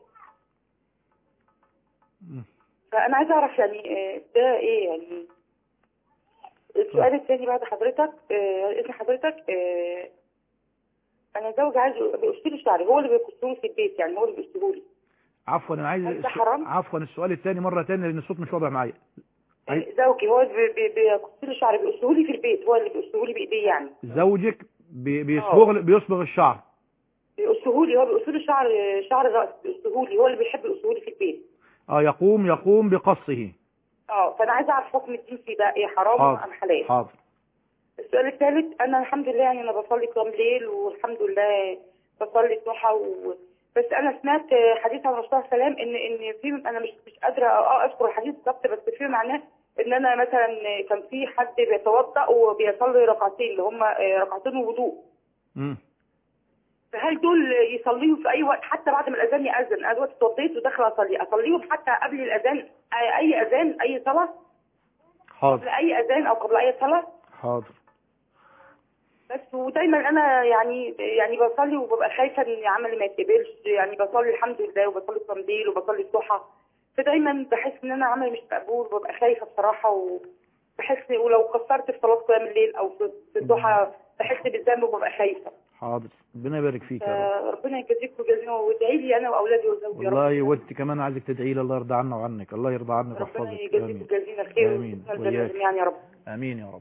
Speaker 3: مم.
Speaker 6: فانا عايزه اعرف يعني آه، ده ايه يعني السؤال الثاني بعد حضرتك آه، اسم حضرتك آه، انا زوجي عايز بيقص لي شعري هو اللي بيقصه لي في البيت يعني هو اللي بيقصه لي
Speaker 3: عفوا انا عايز
Speaker 6: هل ده
Speaker 3: السو-
Speaker 6: حرام؟
Speaker 3: عفوا السؤال الثاني مرة تانية لأن الصوت مش واضح معايا أي-
Speaker 6: زوجي هو اللي بي- بي- بيقص لي شعري بيقصه لي في البيت هو اللي بيقصه لي بايديه يعني
Speaker 3: زوجك بي- بيصبغ بيصبغ الشعر
Speaker 6: بيقصه لي هو بيقص لي شعر شعر راس بيقصه لي هو اللي بيحب يقصه لي في البيت
Speaker 3: اه يقوم يقوم بقصه
Speaker 6: اه فانا عايزه اعرف حكم الدين في ده ايه حرام
Speaker 3: حاضر
Speaker 6: ام حلال
Speaker 3: حاضر
Speaker 6: السؤال الثالث انا الحمد لله يعني انا بصلي قيام ليل والحمد لله بصلي الضحى و... بس انا سمعت حديث عن الرسول صلى الله عليه وسلم ان ان في انا مش مش قادره اه اذكر الحديث بالظبط بس في معناه ان انا مثلا كان في حد بيتوضا وبيصلي ركعتين اللي هم ركعتين وضوء
Speaker 3: مم.
Speaker 6: فهل دول يصليهم في اي وقت حتى بعد ما الاذان ياذن انا دلوقتي اتوضيت وداخله اصلي اصليهم حتى قبل الاذان اي أي اذان اي صلاه قبل
Speaker 3: حاضر
Speaker 6: اي اذان او قبل اي صلاه
Speaker 3: حاضر
Speaker 6: بس ودايما انا يعني يعني بصلي وببقى خايفه ان عملي ما يتقبلش يعني بصلي الحمد لله وبصلي التمديل وبصلي الضحى فدايما بحس ان انا عملي مش مقبول وببقى خايفه بصراحه وبحس ولو قصرت في صلاه قيام الليل او في في الضحى بحس بالذنب وببقى خايفه
Speaker 3: حاضر ربنا يبارك فيك يا رب
Speaker 6: فربنا يجازيكم ويجازينا وادعي لي انا واولادي وزوجي يا رب
Speaker 3: والله وانت كمان عايزك تدعي لي الله يرضى عنا وعنك الله يرضى عنك
Speaker 6: ربنا
Speaker 3: ويحفظك
Speaker 6: يجازيكم
Speaker 3: امين
Speaker 6: ويجازينا الخير
Speaker 3: آمين.
Speaker 6: ويجزينا الجنة
Speaker 3: وإياك.
Speaker 6: جميعا يا رب
Speaker 3: امين يا رب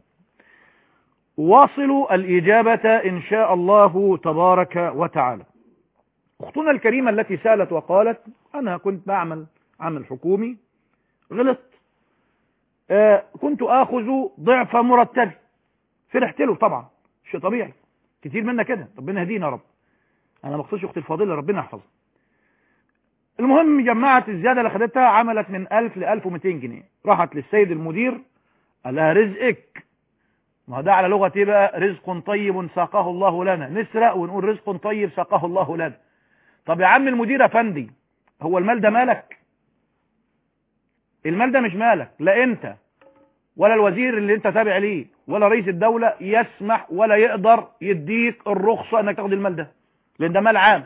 Speaker 3: واصل الإجابة إن شاء الله تبارك وتعالى أختنا الكريمة التي سألت وقالت أنا كنت بعمل عمل حكومي غلطت آه كنت آخذ ضعف مرتبي فرحت له طبعا شيء طبيعي كتير منا كده ربنا يهدينا يا رب أنا ما اقصدش أختي الفاضلة ربنا يحفظها المهم جمعت الزيادة اللي خدتها عملت من 1000 ل 1200 جنيه راحت للسيد المدير قال لها رزقك ما هو ده على لغة ايه بقى رزق طيب ساقه الله لنا نسرق ونقول رزق طيب ساقه الله لنا طب يا عم المدير افندي هو المال ده مالك المال ده مش مالك لا انت ولا الوزير اللي انت تابع ليه ولا رئيس الدولة يسمح ولا يقدر يديك الرخصة انك تاخد المال ده لان ده مال عام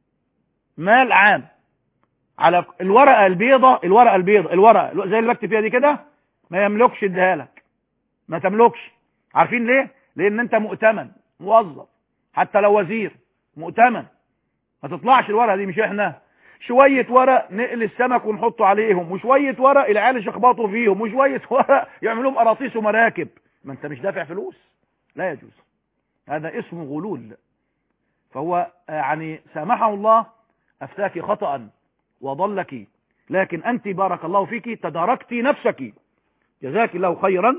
Speaker 3: مال عام على الورقة البيضة الورقة البيضة الورقة زي اللي بكتب فيها دي كده ما يملكش اديها لك ما تملكش عارفين ليه لان انت مؤتمن موظف حتى لو وزير مؤتمن ما تطلعش الورقه دي مش احنا شويه ورق نقل السمك ونحطه عليهم وشويه ورق العيال يشخبطوا فيهم وشويه ورق يعملوا لهم قراطيس ومراكب ما انت مش دافع فلوس لا يجوز هذا اسمه غلول فهو يعني سامحه الله افتاك خطأ وضلك لكن انت بارك الله فيك تداركت نفسك جزاك الله خيرا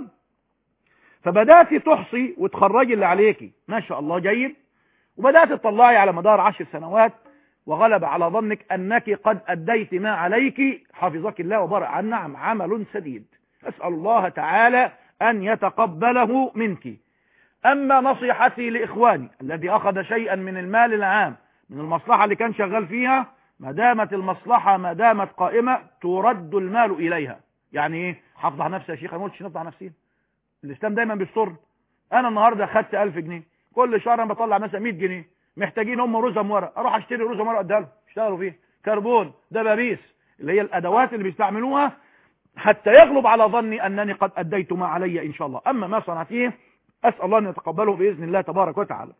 Speaker 3: فبدأت تحصي وتخرجي اللي عليكي ما شاء الله جيد وبدأت تطلعي على مدار عشر سنوات وغلب على ظنك أنك قد أديت ما عليك حفظك الله وبرع عن نعم عمل سديد أسأل الله تعالى أن يتقبله منك أما نصيحتي لإخواني الذي أخذ شيئا من المال العام من المصلحة اللي كان شغال فيها ما دامت المصلحة ما دامت قائمة ترد المال إليها يعني إيه حافظ على نفسي يا شيخ أنا ما قلتش نفضح على نفسي الإسلام دايما بيستر أنا النهاردة خدت 1000 جنيه كل شهر أنا بطلع مثلا 100 جنيه محتاجين هم رزم ورق أروح أشتري رزم ورق أديها لهم اشتغلوا فيه كربون دبابيس اللي هي الأدوات اللي بيستعملوها حتى يغلب على ظني أنني قد أديت ما علي إن شاء الله أما ما صنعته أسأل الله أن يتقبله بإذن الله تبارك وتعالى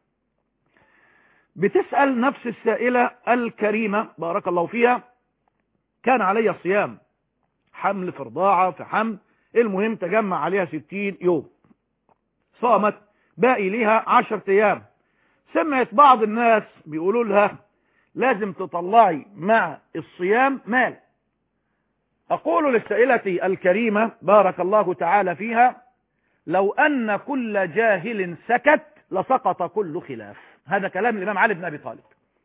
Speaker 3: بتسأل نفس السائلة الكريمة بارك الله فيها كان علي صيام حمل في رضاعة في حمل المهم تجمع عليها ستين يوم صامت باقي ليها عشر ايام سمعت بعض الناس بيقولوا لها لازم تطلعي مع الصيام مال اقول للسائلة الكريمة بارك الله تعالى فيها لو ان كل جاهل سكت لسقط كل خلاف هذا كلام الامام علي بن ابي طالب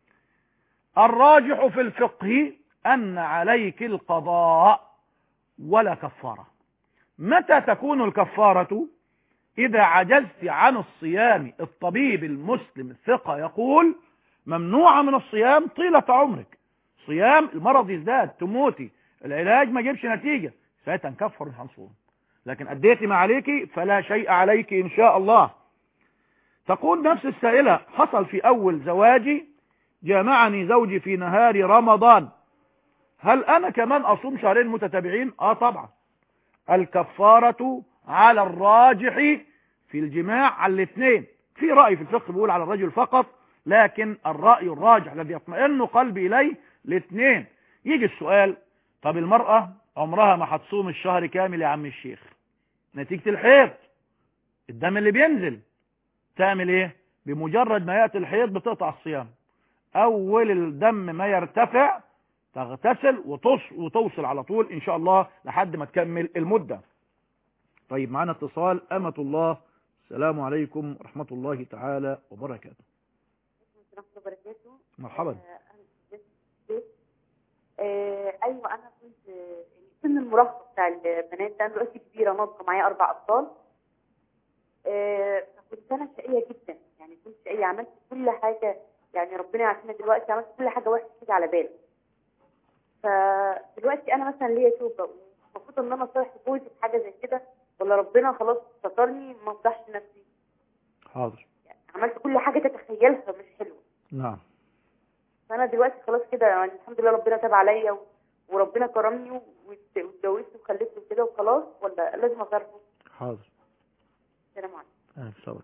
Speaker 3: الراجح في الفقه ان عليك القضاء ولا كفاره متى تكون الكفارة إذا عجزت عن الصيام الطبيب المسلم الثقة يقول ممنوعة من الصيام طيلة عمرك صيام المرض يزداد تموتي العلاج ما جيبش نتيجة ساعتها نكفر مش هنصوم لكن أديتي ما عليك فلا شيء عليك إن شاء الله تقول نفس السائلة حصل في أول زواجي جامعني زوجي في نهار رمضان هل أنا كمان أصوم شهرين متتابعين؟ آه طبعا الكفارة على الراجح في الجماع على الاثنين في رأي في الفقه بيقول على الرجل فقط لكن الرأي الراجح الذي يطمئن قلبي إليه الاثنين يجي السؤال طب المرأة عمرها ما هتصوم الشهر كامل يا عم الشيخ نتيجة الحيض الدم اللي بينزل تعمل ايه بمجرد ما يأتي الحيض بتقطع الصيام اول الدم ما يرتفع تغتسل وتص وتوصل على طول ان شاء الله لحد ما تكمل المدة طيب معنا اتصال امة الله السلام عليكم ورحمة الله تعالى وبركاته
Speaker 6: ورحمة الله وبركاته
Speaker 3: مرحبا
Speaker 6: آه ايوه انا كنت آه، سن المراهقه بتاع البنات ده انا دلوقتي كبيره ناضجه معايا اربع اطفال آه فكنت انا شقيه جدا يعني كنت شقيه عملت كل حاجه يعني ربنا يعافينا دلوقتي عملت كل حاجه وحشه تيجي على بالي فدلوقتي انا مثلا ليا توبه المفروض ان انا اصالح جوزي في حاجه زي كده ولا ربنا خلاص سترني ما افضحش نفسي
Speaker 3: حاضر
Speaker 6: عملت كل حاجه تتخيلها مش حلوه
Speaker 3: نعم
Speaker 6: فانا دلوقتي خلاص كده يعني الحمد لله ربنا تاب عليا و... وربنا كرمني و- وات- واتجوزت وخلفت وكده وخلاص ولا لازم اصرفه
Speaker 3: حاضر
Speaker 6: السلام عليكم
Speaker 3: أهلا وسهلا.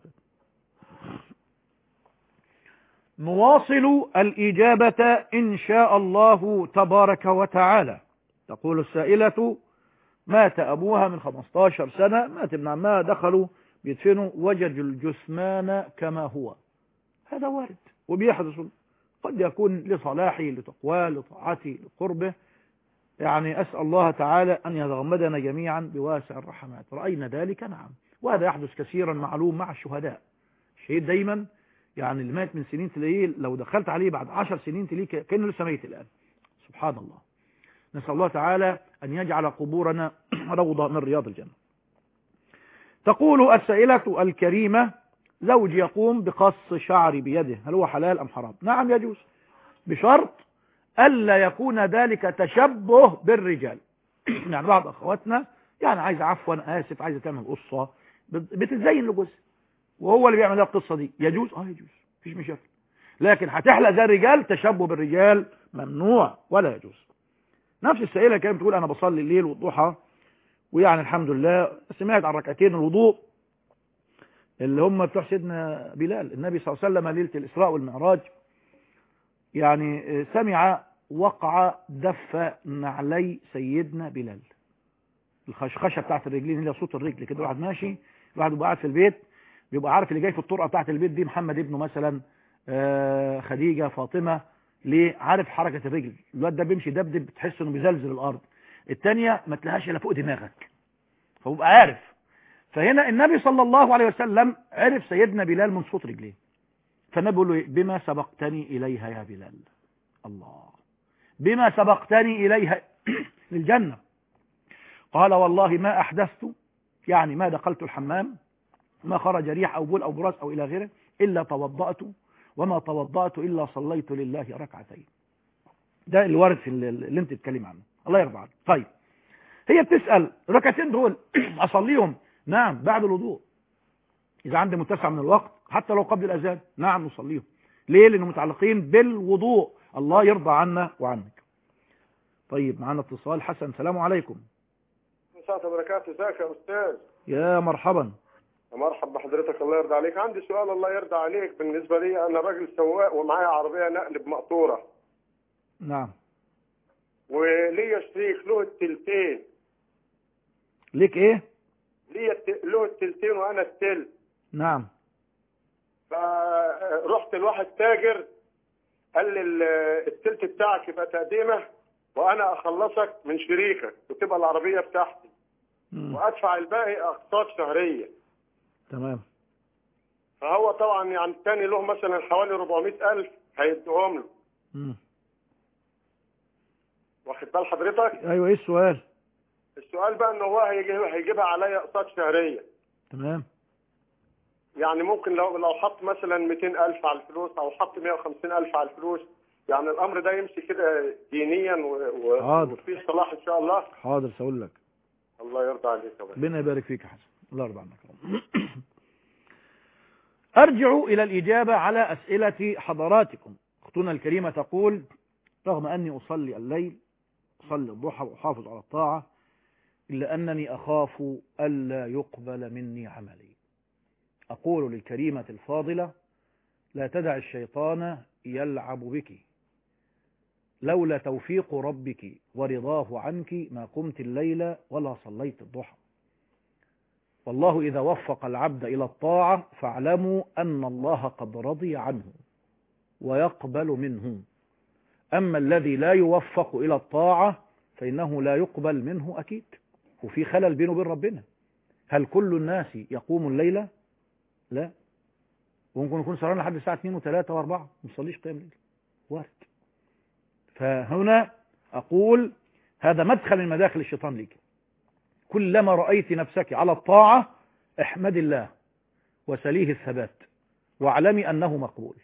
Speaker 3: نواصل الإجابة إن شاء الله تبارك وتعالى تقول السائلة مات أبوها من 15 سنة مات ابن عمها دخلوا بيدفنوا وجد الجثمان كما هو هذا وارد وبيحدث قد يكون لصلاحه لتقواه لطاعته لقربه يعني أسأل الله تعالى أن يتغمدنا جميعا بواسع الرحمات رأينا ذلك نعم وهذا يحدث كثيرا معلوم مع الشهداء الشهيد دايما يعني اللي مات من سنين تلاقيه لو دخلت عليه بعد عشر سنين تلاقيه ك- كأنه لسه ميت الآن سبحان الله نسأل الله تعالى أن يجعل قبورنا روضة من رياض الجنة تقول السائلة الكريمة زوج يقوم بقص شعري بيده هل هو حلال أم حرام نعم يجوز بشرط ألا يكون ذلك تشبه بالرجال يعني بعض أخواتنا يعني عايز عفوا آسف عايزة تعمل قصة بت- بتتزين لجوزها وهو اللي بيعمل لها القصة دي يجوز اه يجوز مفيش مشاكل لكن هتحلق زي الرجال تشبه بالرجال ممنوع ولا يجوز نفس السائلة كانت بتقول أنا بصلي الليل والضحى ويعني الحمد لله سمعت عن ركعتين الوضوء اللي هم بتوع سيدنا بلال النبي صلى الله عليه وسلم ليلة الإسراء والمعراج يعني سمع وقع دف نعلي سيدنا بلال الخشخشه بتاعت الرجلين اللي هي صوت الرجل كده واحد ماشي الواحد بيبقى قاعد في البيت بيبقى عارف اللي جاي في الطرقه بتاعت البيت دي محمد ابنه مثلا آه، خديجه فاطمه ليه عارف حركه الرجل الواد ده بيمشي دبدب بتحس انه بيزلزل الارض الثانيه ما تلاقيهاش الا فوق دماغك فبيبقى عارف فهنا النبي صلى الله عليه وسلم عرف سيدنا بلال من صوت رجليه فالنبي بيقول له إيه؟ بما سبقتني اليها يا بلال الله بما سبقتني اليها للجنه قال والله ما احدثت يعني ما دخلت الحمام ما خرج ريح او بول او براس او الى غيره الا توضأت وما توضأت الا صليت لله ركعتين ده الوارد في اللي اللي انت بتتكلم عنه الله يرضى عنك طيب هي بتسأل الركعتين دول اصليهم نعم بعد الوضوء اذا عندي متسع من الوقت حتى لو قبل الاذان نعم نصليهم ليه لانهم متعلقين بالوضوء الله يرضى عنا وعنك طيب معنا اتصال حسن السلام عليكم
Speaker 9: مساء وبركاته ازيك يا استاذ
Speaker 3: يا مرحبا
Speaker 9: مرحب بحضرتك الله يرضى عليك عندي سؤال الله يرضى عليك بالنسبه لي انا راجل سواق ومعايا عربيه نقل بمقطوره
Speaker 3: نعم
Speaker 9: وليا شريك له التلتين
Speaker 3: ليك ايه
Speaker 9: ليا الت- له التلتين وانا التل
Speaker 3: نعم
Speaker 9: فرحت لواحد تاجر قال لي ال- التلت بتاعك يبقى تقديمه وانا اخلصك من شريكك وتبقى العربيه بتاعتي
Speaker 3: مم.
Speaker 9: وادفع الباقي اقساط شهريه
Speaker 3: تمام
Speaker 9: فهو طبعا يعني الثاني له مثلا حوالي 400000 هيديهم له
Speaker 3: مم.
Speaker 9: واخد بال حضرتك
Speaker 3: ايوه ايه السؤال
Speaker 9: السؤال بقى ان هو هيجي- هيجيبها عليا اقساط شهريه
Speaker 3: تمام
Speaker 9: يعني ممكن لو لو حط مثلا 200000 على الفلوس او حط 150000 على الفلوس يعني الامر ده يمشي كده دينيا و- و-
Speaker 3: حاضر.
Speaker 9: وفيه صلاح ان شاء الله
Speaker 3: حاضر سأقول لك
Speaker 9: الله يرضى عليك يا باشا.
Speaker 3: ربنا يبارك فيك يا حسن الله يرضى عنك أرجع إلى الإجابة على أسئلة حضراتكم أختنا الكريمة تقول رغم أني أصلي الليل أصلي الضحى وأحافظ على الطاعة إلا أنني أخاف ألا يقبل مني عملي أقول للكريمة الفاضلة لا تدع الشيطان يلعب بك لولا توفيق ربك ورضاه عنك ما قمت الليل ولا صليت الضحى والله إذا وفق العبد إلى الطاعة فاعلموا أن الله قد رضي عنه ويقبل منه أما الذي لا يوفق إلى الطاعة فإنه لا يقبل منه أكيد وفي خلل بينه وبين ربنا هل كل الناس يقوم الليلة لا وممكن يكون سهران لحد الساعة 2 و3 و4 ما يصليش قيام الليل وارد فهنا أقول هذا مدخل من مداخل الشيطان لك كلما رأيت نفسك على الطاعة احمد الله وسليه الثبات واعلمي أنه مقبول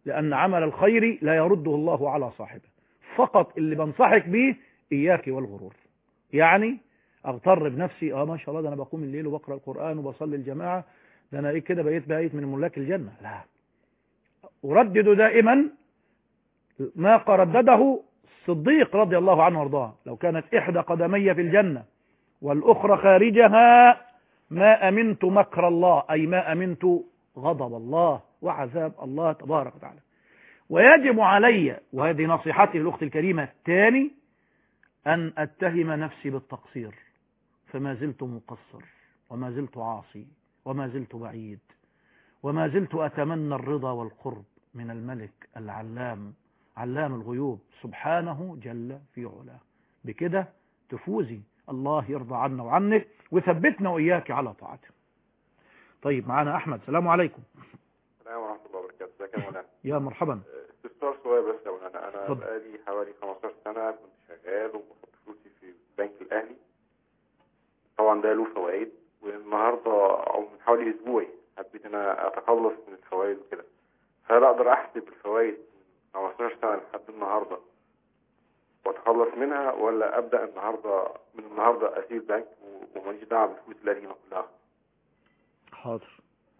Speaker 3: لأن عمل الخير لا يرده الله على صاحبه فقط اللي بنصحك به إياك والغرور يعني أغتر بنفسي آه ما شاء الله ده أنا بقوم الليل وبقرأ القرآن وبصلي الجماعة ده أنا إيه كده بقيت بقيت من ملاك الجنة لا أردد دائما ما ردده الصديق رضي الله عنه وارضاه لو كانت إحدى قدمي في الجنة والأخرى خارجها ما أمنت مكر الله أي ما أمنت غضب الله وعذاب الله تبارك وتعالى ويجب علي وهذه نصيحتي للأخت الكريمة الثاني أن أتهم نفسي بالتقصير فما زلت مقصر وما زلت عاصي وما زلت بعيد وما زلت أتمنى الرضا والقرب من الملك العلام علام الغيوب سبحانه جل في علاه بكده تفوزي الله يرضى عنا وعنك وثبتنا وإياك على طاعته طيب معانا أحمد السلام عليكم
Speaker 10: السلام ورحمة الله وبركاته ازيك يا مولانا
Speaker 3: يا مرحبا
Speaker 10: استفسار صغير بس يا مولانا انا
Speaker 3: اتفضل.
Speaker 10: بقالي حوالي 15 سنة كنت شغال وبحط فلوسي في البنك الاهلي طبعا ده له فوائد والنهارده او من حوالي اسبوع حبيت ان انا اتخلص من الفوائد وكده فهل اقدر احسب الفوائد من 15 سنة لحد النهارده واتخلص منها ولا ابدا النهارده من النهارده اسيب البنك و- وماليش دعوه بالفلوس القديمه كلها
Speaker 3: حاضر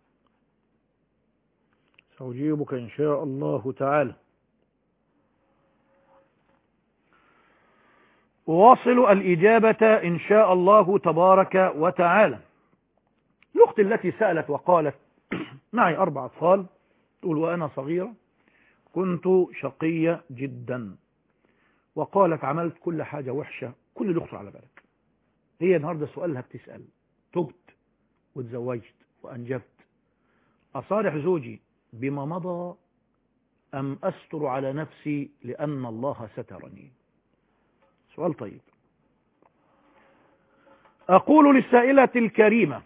Speaker 3: سأجيبك إن شاء الله تعالى أواصل الإجابة إن شاء الله تبارك وتعالى الأخت التي سألت وقالت معي أربع أطفال تقول وأنا صغيرة كنت شقية جدا وقالت عملت كل حاجة وحشة كل اللي يخطر على بالك هي النهاردة سؤالها بتسأل تبت وتزوجت وأنجبت أصارح زوجي بما مضى أم أستر على نفسي لأن الله سترني سؤال طيب أقول للسائلة الكريمة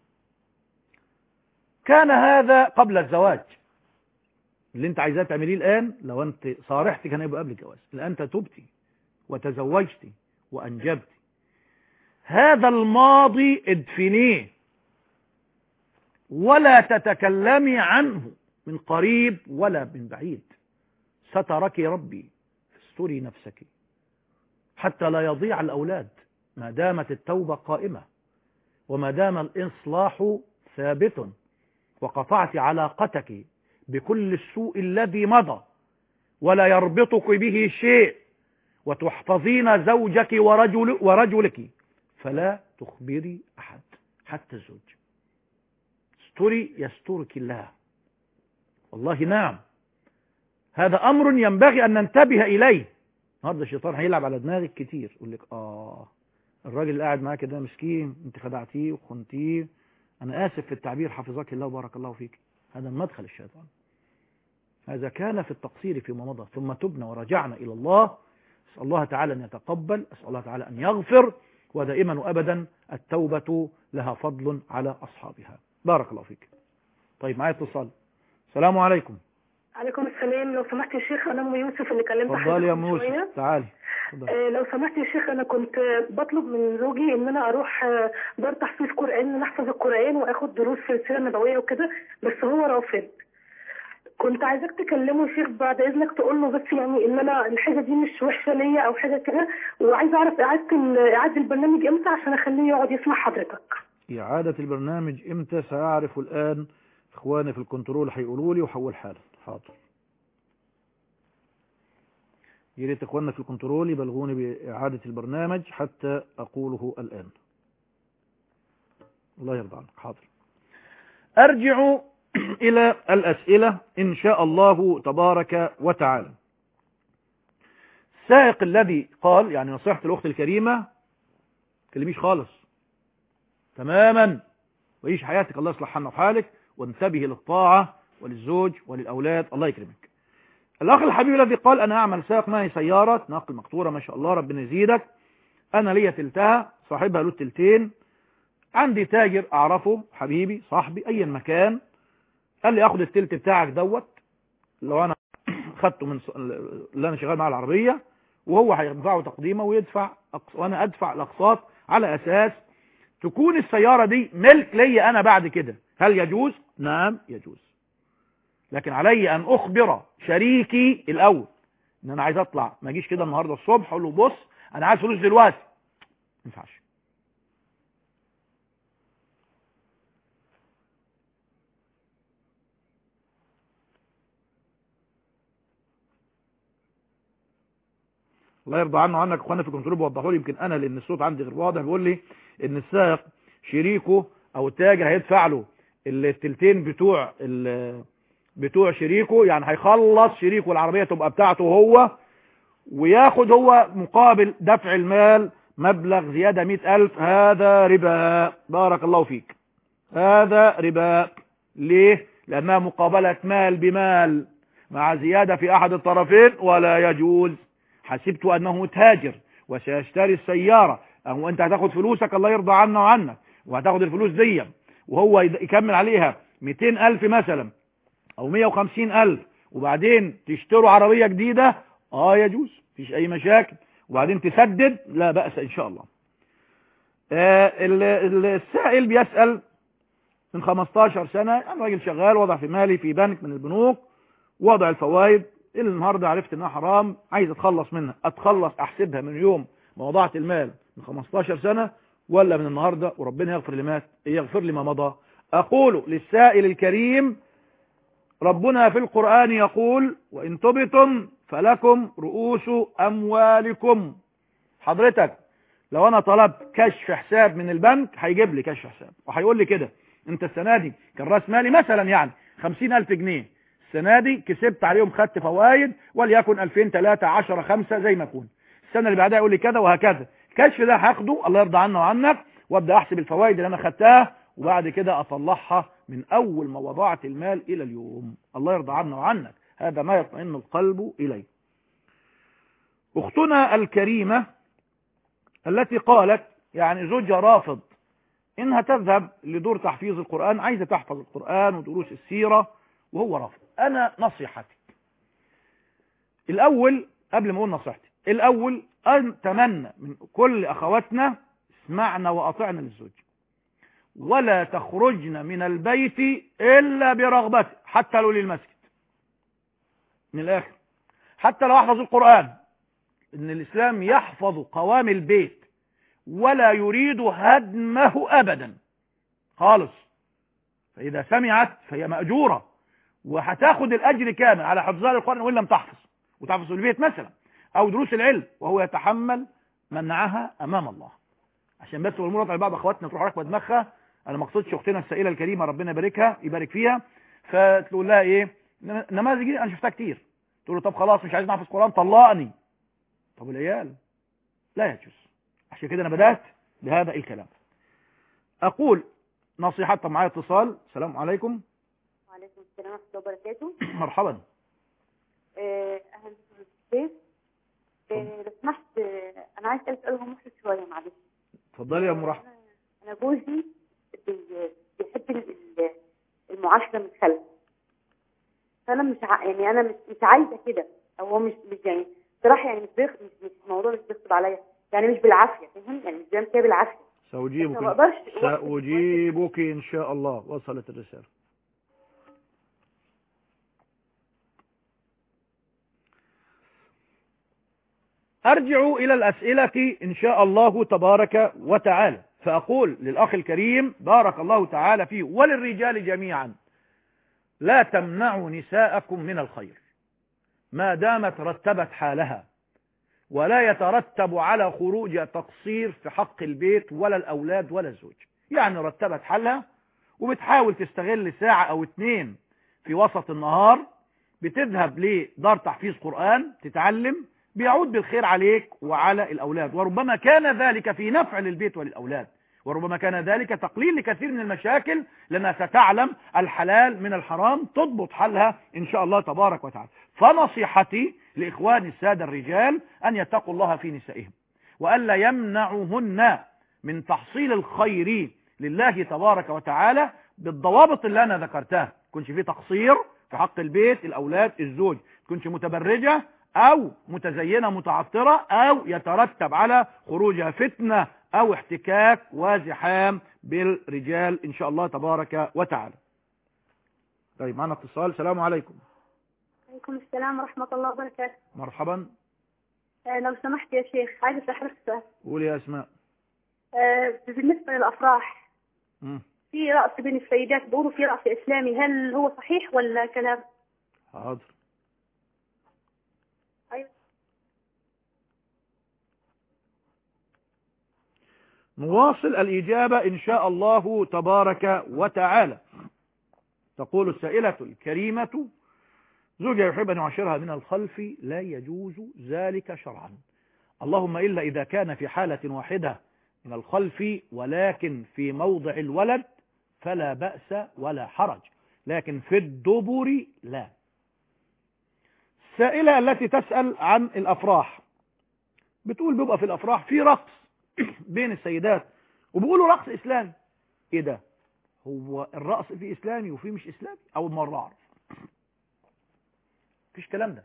Speaker 3: كان هذا قبل الزواج اللي انت عايزاه تعمليه الآن لو انت صارحت كان يبقى قبل الجواز الآن انت تبتي وتزوجتي وأنجبتي هذا الماضي ادفنيه ولا تتكلمي عنه من قريب ولا من بعيد سترك ربي استري نفسك حتى لا يضيع الأولاد ما دامت التوبة قائمة وما دام الإصلاح ثابت وقطعت علاقتك بكل السوء الذي مضى ولا يربطك به شيء وتحفظين زوجك ورجل ورجلك فلا تخبري أحد حتى الزوج استري يسترك الله والله نعم هذا أمر ينبغي أن ننتبه إليه النهارده الشيطان هيلعب على دماغك كتير يقول لك آه الراجل اللي قاعد معاك ده مسكين انت خدعتيه وخنتيه أنا آسف في التعبير حفظك الله وبارك الله فيك هذا مدخل الشيطان هذا كان في التقصير فيما مضى ثم تبنا ورجعنا إلى الله أسأل الله تعالى أن يتقبل أسأل الله تعالى أن يغفر ودائما وأبدا التوبة لها فضل على أصحابها بارك الله فيك طيب معايا اتصال السلام عليكم
Speaker 7: عليكم السلام لو سمحت يا شيخ انا ام يوسف اللي كلمت
Speaker 3: اتفضلي يا
Speaker 7: حضرتك
Speaker 3: ام
Speaker 7: من شوية.
Speaker 3: يوسف تعالي اتفضلي.
Speaker 7: آه، لو سمحت يا شيخ انا كنت آه، بطلب من زوجي ان انا اروح آه، دار تحفيظ قران ان انا احفظ القران واخد دروس في السيره النبويه وكده بس هو رافض كنت عايزاك تكلمه يا شيخ بعد اذنك تقول له بس يعني ان انا الحاجه دي مش وحشه ليا او حاجه كده وعايزه اعرف اعاده ال- اعاده البرنامج امتى عشان اخليه يقعد يسمع حضرتك
Speaker 3: إعادة البرنامج إمتى سأعرف الآن إخواني في الكنترول هيقولوا لي وحول حالا حاضر يا ريت إخواننا في الكنترول يبلغوني بإعادة البرنامج حتى أقوله الآن الله يرضى عنك حاضر أرجع إلى الأسئلة إن شاء الله تبارك وتعالى السائق الذي قال يعني نصيحة الأخت الكريمة كلميش خالص تماما وعيش حياتك الله يصلح حالنا وحالك وانتبه للطاعة وللزوج وللأولاد الله يكرمك الأخ الحبيب الذي قال أنا أعمل سائق معي سيارة نقل مقطورة ما شاء الله ربنا يزيدك أنا ليا تلتها صاحبها له التلتين عندي تاجر أعرفه حبيبي صاحبي أي مكان قال لي أخد التلت بتاعك دوت لو أنا خدته من ص- اللي أنا شغال مع العربية وهو هيدفعه تقديمه ويدفع أقص- وأنا أدفع الأقساط على أساس تكون السيارة دي ملك لي أنا بعد كده هل يجوز؟ نعم يجوز لكن علي ان اخبر شريكي الاول ان انا عايز اطلع ما اجيش كده النهارده الصبح اقول له بص انا عايز فلوس دلوقتي ما ينفعش الله يرضى عنه وعنك اخوانا في الكنترول بيوضحوا لي يمكن انا لان الصوت عندي غير واضح بيقول لي ان السائق شريكه او التاجر هيدفع له التلتين بتوع ال- بتوع شريكه يعني هيخلص شريكه العربيه تبقى بتاعته هو وياخد هو مقابل دفع المال مبلغ زياده مئة ألف هذا ربا بارك الله فيك هذا ربا ليه لأنها مقابلة مال بمال مع زيادة في أحد الطرفين ولا يجوز حسبت أنه تاجر وسيشتري السيارة أو أنت هتاخد فلوسك الله يرضى عنا وعنك وهتاخد الفلوس دي وهو يد- يكمل عليها 200 ألف مثلا أو 150 ألف وبعدين تشتروا عربية جديدة آه يجوز مفيش أي مشاكل وبعدين تسدد لا بأس إن شاء الله آه ال- ال- السائل بيسأل من 15 سنة أنا راجل شغال وضع في مالي في بنك من البنوك وضع الفوائد اللي النهاردة عرفت انها حرام عايز اتخلص منها اتخلص احسبها من يوم ما وضعت المال من 15 سنة ولا من النهاردة وربنا يغفر لما يغفر لما مضى اقول للسائل الكريم ربنا في القرآن يقول وإن تبتم فلكم رؤوس أموالكم حضرتك لو أنا طلبت كشف حساب من البنك هيجيب لي كشف حساب وهيقول لي كده أنت السنة دي كان راس مالي مثلا يعني خمسين ألف جنيه السنة دي كسبت عليهم خدت فوائد وليكن 2000 3 10 5 زي ما يكون السنة اللي بعدها يقول لي كذا وهكذا الكشف ده هاخده الله يرضى عنا وعنك وابدا احسب الفوائد اللي انا خدتها وبعد كده اطلعها من اول ما وضعت المال الى اليوم الله يرضى عنا وعنك هذا ما يطمئن القلب اليه اختنا الكريمة التي قالت يعني زوجها رافض انها تذهب لدور تحفيظ القرآن عايزة تحفظ القرآن ودروس السيرة وهو رافض انا نصيحتي الاول قبل ما اقول نصيحتي الاول اتمنى من كل اخواتنا اسمعنا واطعنا للزوج ولا تخرجن من البيت الا برغبته حتى لو للمسجد من الاخر حتى لو احفظ القرآن ان الاسلام يحفظ قوام البيت ولا يريد هدمه ابدا خالص فاذا سمعت فهي مأجورة وهتاخد الاجر كامل على حفظها للقرآن وان لم تحفظ وتحفظ في البيت مثلا او دروس العلم وهو يتحمل منعها امام الله عشان بس والامور على بعض اخواتنا تروح راكبه دماغها انا ما اقصدش اختنا السائله الكريمه ربنا يباركها يبارك فيها فتقول لها ايه نماذج دي انا شفتها كتير تقول له طب خلاص مش عايز نحفظ قران طلقني طب العيال لا يجوز عشان كده انا بدات بهذا الكلام اقول نصيحه طب معايا اتصال السلام عليكم
Speaker 6: وعليكم السلام ورحمة الله وبركاته
Speaker 3: مرحبا
Speaker 6: آه، أهلا بكم في البيت آه، لو سمحت آه، أنا عايز أسأل سؤال هو محرج شوية معلش
Speaker 3: اتفضلي يا ام رحمه
Speaker 6: أنا جوزي بي- بيحب ال- ال- المعاشرة من خلف فأنا مش ع... يعني أنا مش مش عايزة كده أو هو مش مش يعني صراحة يعني مش بيخ... مش مش الموضوع مش بيغصب عليا يعني مش بالعافية فاهم يعني مش بيعمل كده بالعافية
Speaker 3: سأجيبك
Speaker 6: ما بقدرش-
Speaker 3: سأجيبك إن شاء الله وصلت الرسالة أرجع إلى الأسئلة إن شاء الله تبارك وتعالى فأقول للأخ الكريم بارك الله تعالى فيه وللرجال جميعا لا تمنعوا نساءكم من الخير ما دامت رتبت حالها ولا يترتب على خروج تقصير في حق البيت ولا الأولاد ولا الزوج يعني رتبت حالها وبتحاول تستغل ساعة أو اتنين في وسط النهار بتذهب لدار تحفيظ قرآن تتعلم بيعود بالخير عليك وعلى الأولاد وربما كان ذلك في نفع للبيت وللأولاد وربما كان ذلك تقليل لكثير من المشاكل لأنها ستعلم الحلال من الحرام تضبط حالها إن شاء الله تبارك وتعالى فنصيحتي لإخواني السادة الرجال أن يتقوا الله في نسائهم وألا يمنعهن من تحصيل الخير لله تبارك وتعالى بالضوابط اللي أنا ذكرتها كنش فيه تقصير في حق البيت الأولاد الزوج كنش متبرجة أو متزينة متعطرة أو يترتب على خروجها فتنة أو احتكاك وزحام بالرجال إن شاء الله تبارك وتعالى طيب معنا اتصال السلام عليكم
Speaker 11: عليكم السلام ورحمة الله وبركاته
Speaker 3: مرحبا
Speaker 11: آه، لو سمحت يا شيخ عايزة أسأل سؤال
Speaker 3: قولي يا اسماء
Speaker 11: آه، بالنسبة للأفراح
Speaker 3: مم.
Speaker 11: في رأس بين السيدات بيقولوا في رأس إسلامي هل هو صحيح ولا كلام؟
Speaker 3: حاضر
Speaker 11: أيوة.
Speaker 3: نواصل الإجابة إن شاء الله تبارك وتعالى تقول السائلة الكريمة زوجها يحب أن يعاشرها من الخلف لا يجوز ذلك شرعا اللهم إلا إذا كان في حالة واحدة من الخلف ولكن في موضع الولد فلا بأس ولا حرج لكن في الدبر لا السائلة التي تسأل عن الأفراح بتقول بيبقى في الأفراح في رقص بين السيدات وبيقولوا رقص إسلامي إيه ده هو الرقص فيه إسلامي وفيه مش إسلامي أول مرة أعرف مفيش كلام ده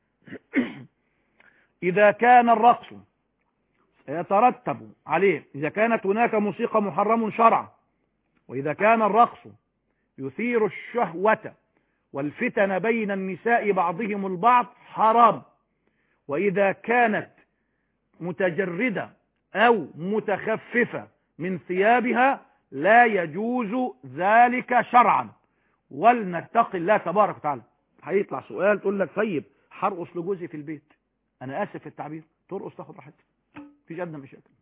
Speaker 3: إذا كان الرقص يترتب عليه إذا كانت هناك موسيقى محرم شرعا وإذا كان الرقص يثير الشهوة والفتن بين النساء بعضهم البعض حرام وإذا كانت متجردة أو متخففة من ثيابها لا يجوز ذلك شرعا ولنتقي الله تبارك وتعالى هيطلع سؤال تقول لك طيب هرقص لجوزي في البيت انا اسف في التعبير ترقص تاخد راحتك مفيش ادنى مشاكل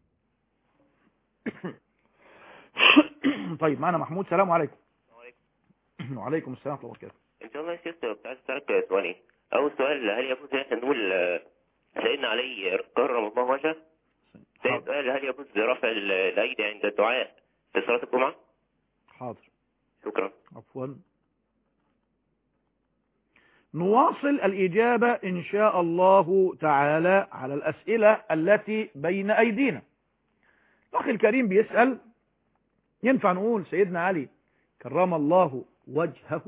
Speaker 3: طيب معنا محمود سلام عليكم وعليكم السلام ورحمه الله وبركاته
Speaker 12: ان شاء الله يا شيخ كنت عايز اسالك سؤالين اول سؤال هل يجوز ان احنا نقول آه، سيدنا علي كرم الله وجهه ثاني سؤال هل يجوز رفع ال- الايدي عند الدعاء في صلاه الجمعه
Speaker 3: حاضر
Speaker 12: شكرا
Speaker 3: عفوا نواصل الإجابة إن شاء الله تعالى على الأسئلة التي بين أيدينا الأخ الكريم بيسأل ينفع نقول سيدنا علي كرم الله وجهه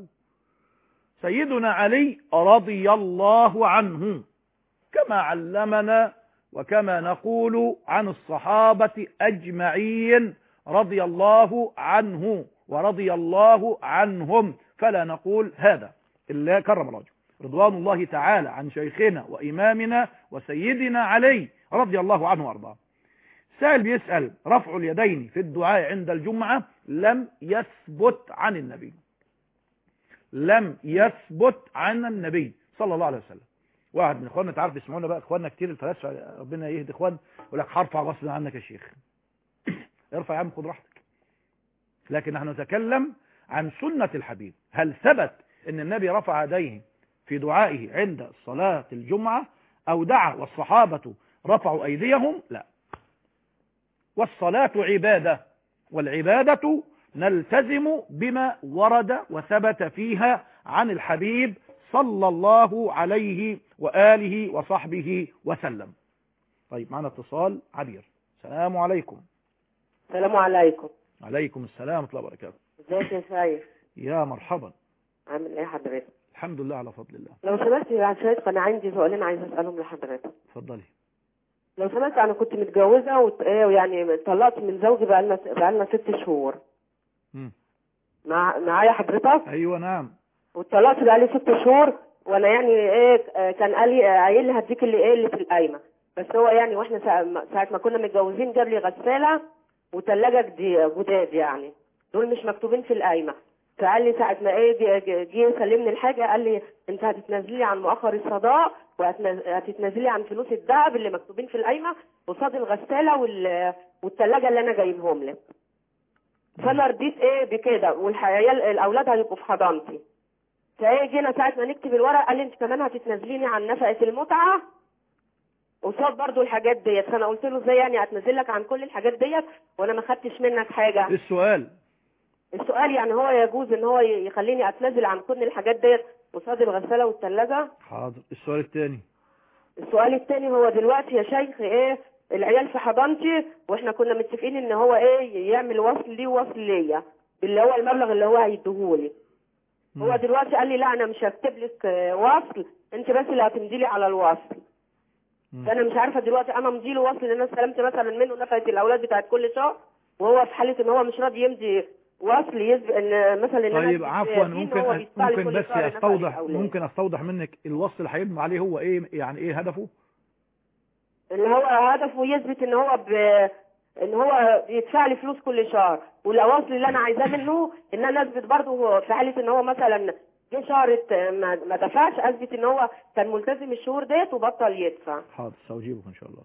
Speaker 3: سيدنا علي رضي الله عنه كما علمنا وكما نقول عن الصحابة أجمعين رضي الله عنه ورضي الله عنهم فلا نقول هذا إلا كرم الله وجهه رضوان الله تعالى عن شيخنا وإمامنا وسيدنا علي رضي الله عنه وأرضاه سائل بيسأل رفع اليدين في الدعاء عند الجمعة لم يثبت عن النبي لم يثبت عن النبي صلى الله عليه وسلم واحد من اخواننا تعرف يسمعونا بقى اخواننا كتير الفلاسفه ربنا يهدي اخوان يقول لك هرفع غصب عنك يا شيخ ارفع يا عم خد راحتك لكن نحن نتكلم عن سنة الحبيب هل ثبت ان النبي رفع يديه في دعائه عند صلاة الجمعة او دعا والصحابة رفعوا ايديهم لا والصلاة عبادة والعبادة نلتزم بما ورد وثبت فيها عن الحبيب صلى الله عليه وآله وصحبه وسلم طيب معنا اتصال عبير السلام عليكم
Speaker 13: السلام عليكم
Speaker 3: عليكم السلام ورحمة الله وبركاته
Speaker 13: ازيك يا شايف
Speaker 3: يا مرحبا
Speaker 13: عامل ايه حضرتك
Speaker 3: الحمد لله على فضل الله
Speaker 13: لو سمحت يا شايف انا عندي سؤالين عايزه اسالهم لحضرتك
Speaker 3: اتفضلي
Speaker 13: لو سمحت انا كنت متجوزه وت... إيه يعني طلقت من زوجي بقالنا بقالنا ست شهور
Speaker 3: مم.
Speaker 13: مع... معايا حضرتك
Speaker 3: ايوه نعم
Speaker 13: واتطلقت بقالي ست شهور وانا يعني ايه آه، كان قال لي آه، قايل لي هديك اللي ايه اللي في القايمه بس هو يعني واحنا ساعة ما- ساعة ما كنا متجوزين جاب لي غساله وثلاجه جداد يعني دول مش مكتوبين في القايمه فقال لي ساعة ما ايه جه- جه جه يسلمني الحاجة قال لي انت هتتنازلي عن مؤخر الصداق وهتتنازلي عن فلوس الدهب اللي مكتوبين في القايمة قصاد الغسالة وال... والثلاجة اللي انا جايبهم لك فانا رضيت ايه بكده والعيال الاولاد هيبقوا في حضانتي فايه جينا ساعة ما نكتب الورق قال لي انت كمان هتتنازليني عن نفقة المتعة قصاد برضو الحاجات ديت فانا قلت له ازاي يعني هتنزل لك عن كل الحاجات ديت وانا ما خدتش منك حاجة
Speaker 3: ايه السؤال
Speaker 13: السؤال يعني هو يجوز ان هو يخليني اتنازل عن كل الحاجات ديت قصاد الغسالة والثلاجة
Speaker 3: حاضر السؤال الثاني
Speaker 13: السؤال التاني هو دلوقتي يا شيخ ايه العيال في حضانتي واحنا كنا متفقين ان هو ايه يعمل وصل لي ووصل ليا اللي هو المبلغ اللي هو هيديهولي هو دلوقتي قال لي لا انا مش هكتب لك آه، وصل انت بس اللي هتمضي لي على الوصل فانا مش عارفه دلوقتي انا امضي له وصل لان انا استلمت مثلا منه نفقه الاولاد بتاعت كل شهر وهو في حاله ان هو مش راضي يمضي وصل يثبت ان مثلا ان أنا
Speaker 3: طيب
Speaker 13: أثبت
Speaker 3: عفوا
Speaker 13: دين
Speaker 3: ممكن
Speaker 13: هو بيدفع لي
Speaker 3: ممكن
Speaker 13: كل
Speaker 3: بس
Speaker 13: شهر نفقة
Speaker 3: استوضح
Speaker 13: للأولاد.
Speaker 3: ممكن استوضح منك الوصل اللي هيبنى عليه هو ايه يعني ايه هدفه
Speaker 13: اللي هو هدفه يثبت ان هو ب... ان هو بيدفع لي فلوس كل شهر والاواصل اللي انا عايزاه منه ان انا اثبت برضه في حاله ان هو مثلا جه شهر ت- ما, ما دفعش اثبت ان هو كان ملتزم الشهور ديت وبطل يدفع
Speaker 3: حاضر سأجيبك إن شاء الله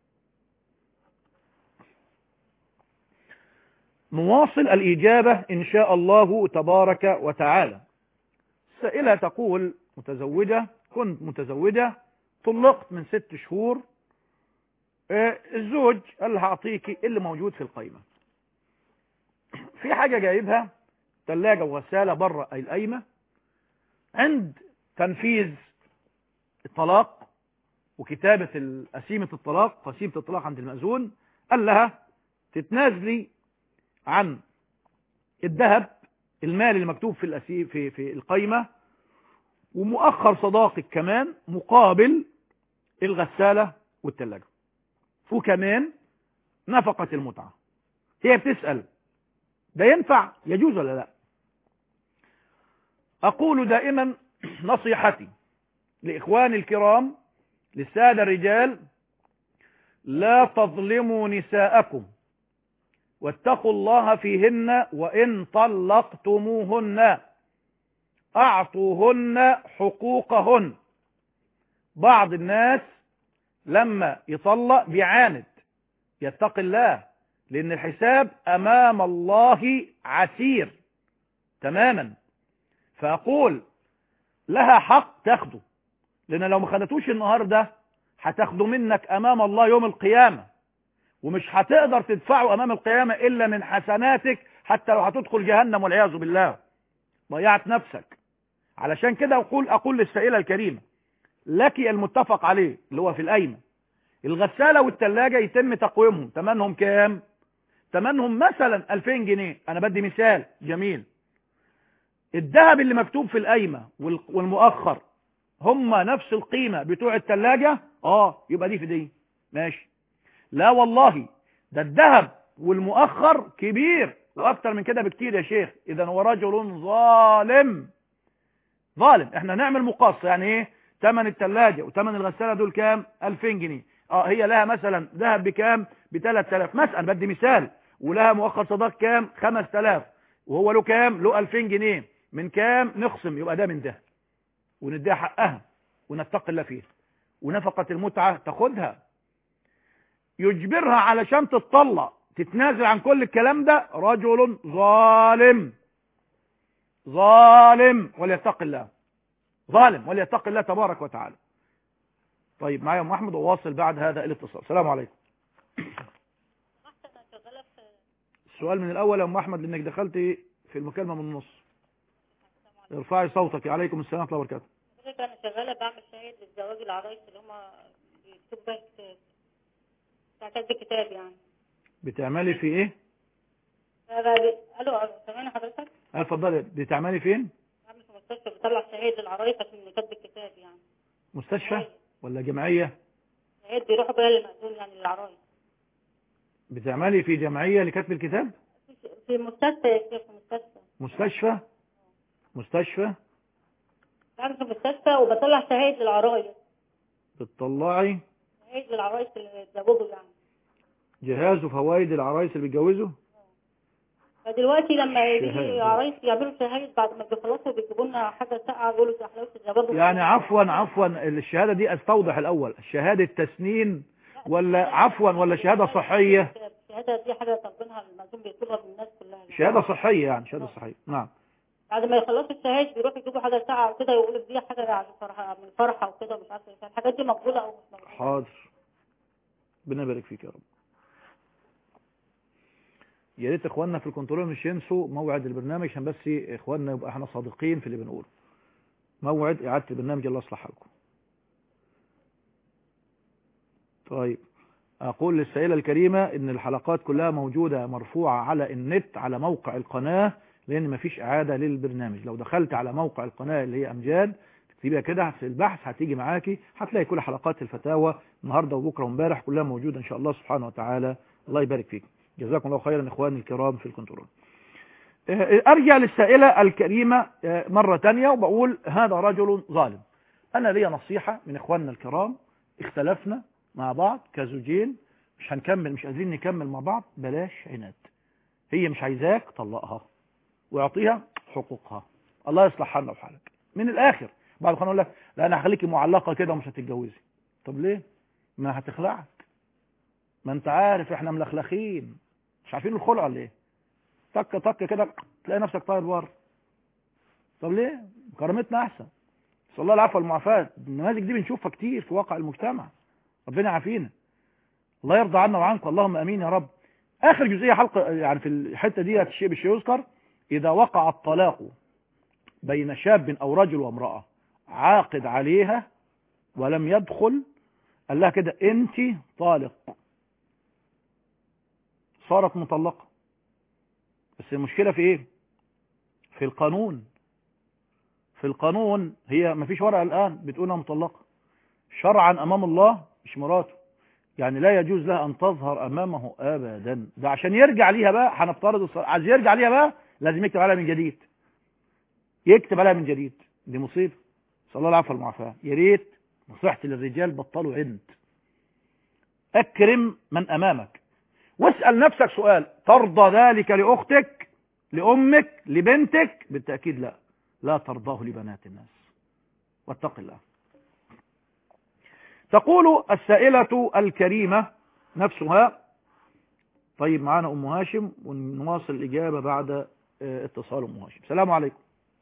Speaker 3: نواصل الإجابة إن شاء الله تبارك وتعالى سائلة تقول متزوجة كنت متزوجة طلقت من ست شهور آه، الزوج قال لها أعطيكي اللي موجود في القايمة في حاجة جايبها ثلاجة وغسالة بره أي القايمة عند تنفيذ الطلاق وكتابة قسيمة الطلاق قسيمة الطلاق عند المأذون قال لها تتنازلي عن الذهب المال اللي مكتوب في الأسي في في القايمة ومؤخر صداقك كمان مقابل الغسالة والثلاجة وكمان نفقة المتعة هي بتسأل ده ينفع يجوز ولا لا أقول دائما نصيحتي لإخواني الكرام للسادة الرجال لا تظلموا نساءكم واتقوا الله فيهن وإن طلقتموهن أعطوهن حقوقهن بعض الناس لما يطلق بيعاند يتقي الله لأن الحساب أمام الله عسير تماما فأقول لها حق تاخده لأن لو ما خدتوش النهاردة هتاخده منك أمام الله يوم القيامة ومش هتقدر تدفعه أمام القيامة إلا من حسناتك حتى لو هتدخل جهنم والعياذ بالله ضيعت نفسك علشان كده أقول أقول للسائلة الكريمة لك المتفق عليه اللي هو في القايمة الغسالة والثلاجة يتم تقويمهم تمنهم كام تمنهم مثلا 2000 جنيه أنا بدي مثال جميل الذهب اللي مكتوب في القايمة وال- والمؤخر هم نفس القيمة بتوع الثلاجة اه يبقى دي في دي ماشي لا والله ده الذهب والمؤخر كبير واكتر من كده بكتير يا شيخ اذا هو رجل ظالم ظالم احنا نعمل مقاصة يعني ايه ثمن الثلاجة وثمن الغسالة دول كام 2000 جنيه اه هي لها مثلا ذهب بكام ب 3000 مثلا بدي مثال ولها مؤخر صداق كام 5000 وهو له كام له 2000 جنيه من كام نخصم يبقى ده من ده ونديها حقها ونتقي الله فيها ونفقة المتعة تاخدها يجبرها علشان تتطلق تتنازل عن كل الكلام ده رجل ظالم ظالم وليتق الله ظالم وليتق الله تبارك وتعالى طيب معايا ام احمد وواصل بعد هذا الاتصال السلام عليكم السؤال من الاول يا ام احمد لانك دخلت في المكالمه من النص ارفعي صوتك عليكم السلام ورحمه الله وبركاته
Speaker 14: حضرتك انا شغاله بعمل شهاده للزواج العرايس اللي هم بيكتبوا بقى كتاب بتاع كتب الكتاب يعني
Speaker 3: بتعملي في ايه
Speaker 14: فب- الو الو سامعني حضرتك
Speaker 3: اه، اتفضلي بتعملي فين
Speaker 14: بعمل في مستشفى بطلع شهاده للعرايس عشان كتب الكتاب يعني
Speaker 3: مستشفى ولا جمعيه
Speaker 14: شهاده بيروحوا بقى للمأذون يعني للعرايس
Speaker 3: بتعملي في جمعيه لكتب الكتاب
Speaker 14: في مستشفى يا شيخ في مستشفى
Speaker 3: مستشفى مستشفى
Speaker 14: بعمل في مستشفى وبطلع شهاده للعرايس
Speaker 3: بتطلعي
Speaker 14: شهاده للعرايس اللي اتزوجوا يعني
Speaker 3: جهاز وفوائد العرايس اللي بيتجوزوا
Speaker 14: فدلوقتي لما يجي
Speaker 3: شهادة.
Speaker 14: عرايس يعملوا شهاده بعد ما بيخلصوا بيجيبوا لنا حاجه ساقعه يقولوا ده حلاوه الزواج
Speaker 3: يعني عفوا عفوا الشهادة دي استوضح الاول شهادة تسنين ولا عفوا ولا شهادة صحية
Speaker 14: الشهاده دي حاجه طالبينها المأذون بيطلبها من الناس كلها يعني.
Speaker 3: شهادة صحية يعني شهادة صحية نعم
Speaker 14: بعد ما يخلصوا الشهاده بيروحوا يجيبوا حاجه ساقعه وكده يقولوا دي حاجه يعني فرحه من فرحه وكده مش عارفه ايه الحاجات دي مقبوله او مش مقبوله
Speaker 3: حاضر ربنا يبارك فيك يا رب يا ريت اخواننا في الكنترول مش ينسوا موعد البرنامج عشان بس اخواننا يبقى احنا صادقين في اللي بنقوله موعد اعاده البرنامج الله يصلح حالكم طيب اقول للسائله الكريمه ان الحلقات كلها موجوده مرفوعه على النت على موقع القناه لان مفيش اعاده للبرنامج لو دخلت على موقع القناه اللي هي امجاد تكتبيها كده في البحث هتيجي معاكي هتلاقي كل حلقات الفتاوى النهارده وبكره وامبارح كلها موجوده ان شاء الله سبحانه وتعالى الله يبارك فيك جزاكم الله خيرا اخواني الكرام في الكنترول آه، ارجع للسائلة الكريمة آه، مرة تانية وبقول هذا رجل ظالم انا ليا نصيحة من اخواننا الكرام اختلفنا مع بعض كزوجين مش هنكمل مش قادرين نكمل مع بعض بلاش عناد هي مش عايزاك طلقها واعطيها حقوقها الله يصلح حالنا وحالك من الاخر بعد ما اقول لك لا انا هخليكي معلقه كده ومش هتتجوزي طب ليه ما هتخلعك ما انت عارف احنا ملخلخين مش عارفين الخلع ولا ايه تك تك كده تلاقي نفسك طاير بره طب ليه كرامتنا احسن صلى الله العفو والمعافاه النماذج دي بنشوفها كتير في واقع المجتمع ربنا يعافينا الله يرضى عنا وعنكم اللهم امين يا رب اخر جزئيه حلقه يعني في الحته دي الشيء بالشيء يذكر اذا وقع الطلاق بين شاب او رجل وامراه عاقد عليها ولم يدخل قال لها كده انت طالق صارت مطلقه بس المشكله في ايه في القانون في القانون هي ما فيش ورقه الان بتقول انها مطلقه شرعا امام الله مش مراته يعني لا يجوز لها ان تظهر امامه ابدا ده عشان يرجع ليها بقى هنفترض الص- عايز يرجع ليها بقى لازم يكتب عليها من جديد يكتب عليها من جديد دي مصيبه صلى الله العفو والمعافاه يا ريت نصيحتي للرجال بطلوا عند اكرم من امامك واسال نفسك سؤال ترضى ذلك لاختك لامك لبنتك بالتاكيد لا لا ترضاه لبنات الناس واتق الله تقول السائلة الكريمة نفسها طيب معانا أم هاشم ونواصل الإجابة بعد آه، اتصال أم هاشم السلام عليكم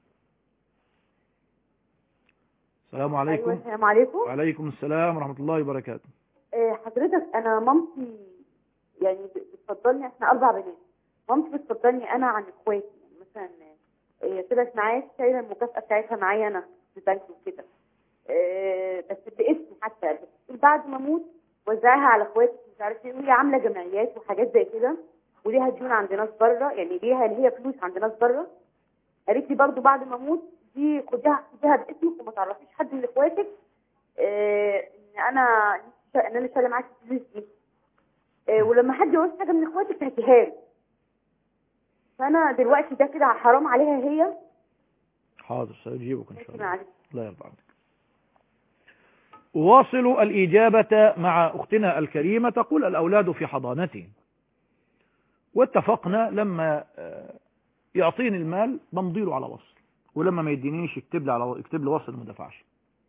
Speaker 3: السلام عليكم
Speaker 6: أيوة السلام عليكم
Speaker 3: وعليكم السلام ورحمة الله وبركاته
Speaker 6: آه، حضرتك انا مامتي يعني بتفضلني احنا اربع بنات مامتي بتفضلني انا عن اخواتي يعني مثلا آه، هي طلعت معايا شايله المكافاه بتاعتها معايا انا في البنك وكده آه، بس باسمي حتى بس بعد ما اموت وزعها على اخواتي مش عارف ايه وهي عامله جمعيات وحاجات زي كده وليها ديون عند ناس بره يعني ليها اللي هي فلوس عند ناس بره قالت لي برضو بعد ما اموت دي خديها خديها باسمك وما تعرفيش حد من اخواتك آه، ان انا ان انا شايله معاكي الفلوس دي آه، ولما حد يعوز حاجه من اخواتك تهديها له فانا دلوقتي ده كده حرام عليها هي
Speaker 3: حاضر سأجيبك إن شاء الله
Speaker 6: معلش
Speaker 3: لا يرضى عنك أواصل الإجابة مع أختنا الكريمة تقول الأولاد في حضانتي واتفقنا لما آه، يعطيني المال بمضي له على وصل ولما ما يدينيش يكتب لي على يكتب لي وصل ما دفعش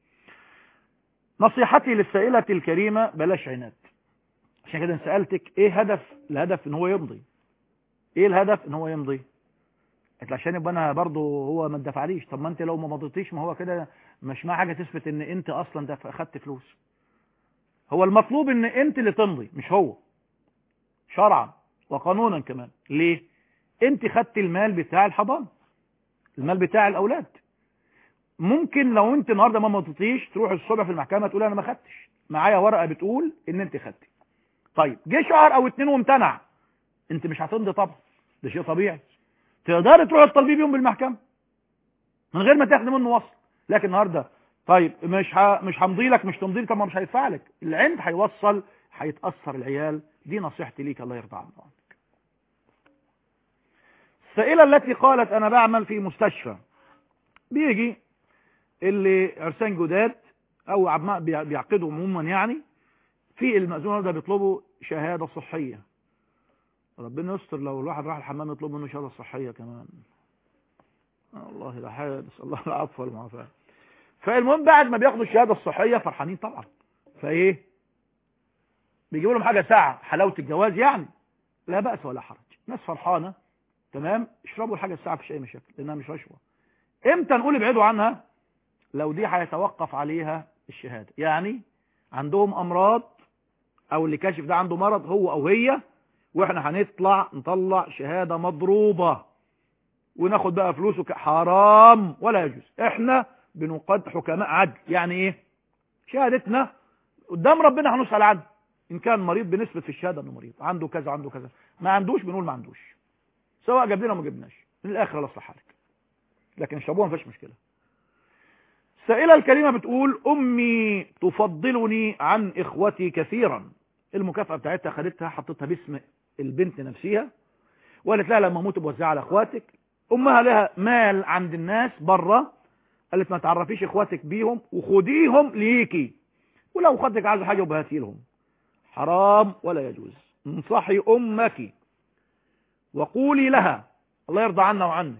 Speaker 3: نصيحتي للسائلة الكريمة بلاش عناد عشان كده سألتك ايه هدف الهدف ان هو يمضي ايه الهدف ان هو يمضي قلت له عشان يبقى انا برضه هو ما اتدفعليش طب ما انت لو ما مضيتيش ما هو كده مش مع حاجه تثبت ان انت اصلا دفع خدت فلوس هو المطلوب ان انت اللي تمضي مش هو شرعا وقانونا كمان ليه انت خدت المال بتاع الحضانه المال بتاع الاولاد ممكن لو انت النهارده ما مضيتيش تروح الصبح في المحكمه تقول انا ما خدتش معايا ورقه بتقول ان انت خدتي طيب جه شهر او اتنين وامتنع انت مش هتمضي طبعا ده شيء طبيعي تقدر تروح تطالبيه بيهم بالمحكمه من غير ما تاخد منه وصل لكن النهارده طيب مش ه... مش همضي لك مش تمضي لي طب ما مش هيدفع لك العند هيوصل هيتاثر العيال دي نصيحتي ليك الله يرضى عنك السائله التي قالت انا بعمل في مستشفى بيجي اللي عرسان جداد او عم- بيع- بيعقدوا عموما يعني في المأذون ده بيطلبوا شهاده صحيه ربنا يستر لو الواحد راح الحمام يطلب منه شهاده صحيه كمان والله لا حادث الله العفو والمعافاه فالمهم بعد ما بياخدوا الشهاده الصحيه فرحانين طبعا فايه بيجيبوا لهم حاجه ساعه حلاوه الجواز يعني لا باس ولا حرج ناس فرحانه تمام اشربوا الحاجه الساعه مفيش اي مشاكل لانها مش رشوه امتى نقول ابعدوا عنها لو دي هيتوقف عليها الشهاده يعني عندهم امراض او اللي كاشف ده عنده مرض هو او هي واحنا هنطلع نطلع شهاده مضروبه وناخد بقى فلوسه ك- حرام ولا يجوز احنا بنقاد حكماء عدل يعني ايه شهادتنا قدام ربنا هنسأل عنه ان كان مريض بنثبت في الشهاده انه مريض عنده كذا عنده كذا ما عندوش بنقول ما عندوش سواء جاب لنا او ما جبناش من الاخر الله يصلح حالك لكن اشربوها ما فيش مشكله السائله الكريمه بتقول امي تفضلني عن اخوتي كثيرا المكافاه بتاعتها خدتها حطيتها باسم البنت نفسها وقالت لها لما اموت بوزعها على اخواتك امها لها مال عند الناس بره قالت ما تعرفيش اخواتك بيهم وخديهم ليكي ولو خدك عايزه حاجه وبهاتي لهم حرام ولا يجوز انصحي امك وقولي لها الله يرضى عنا وعنك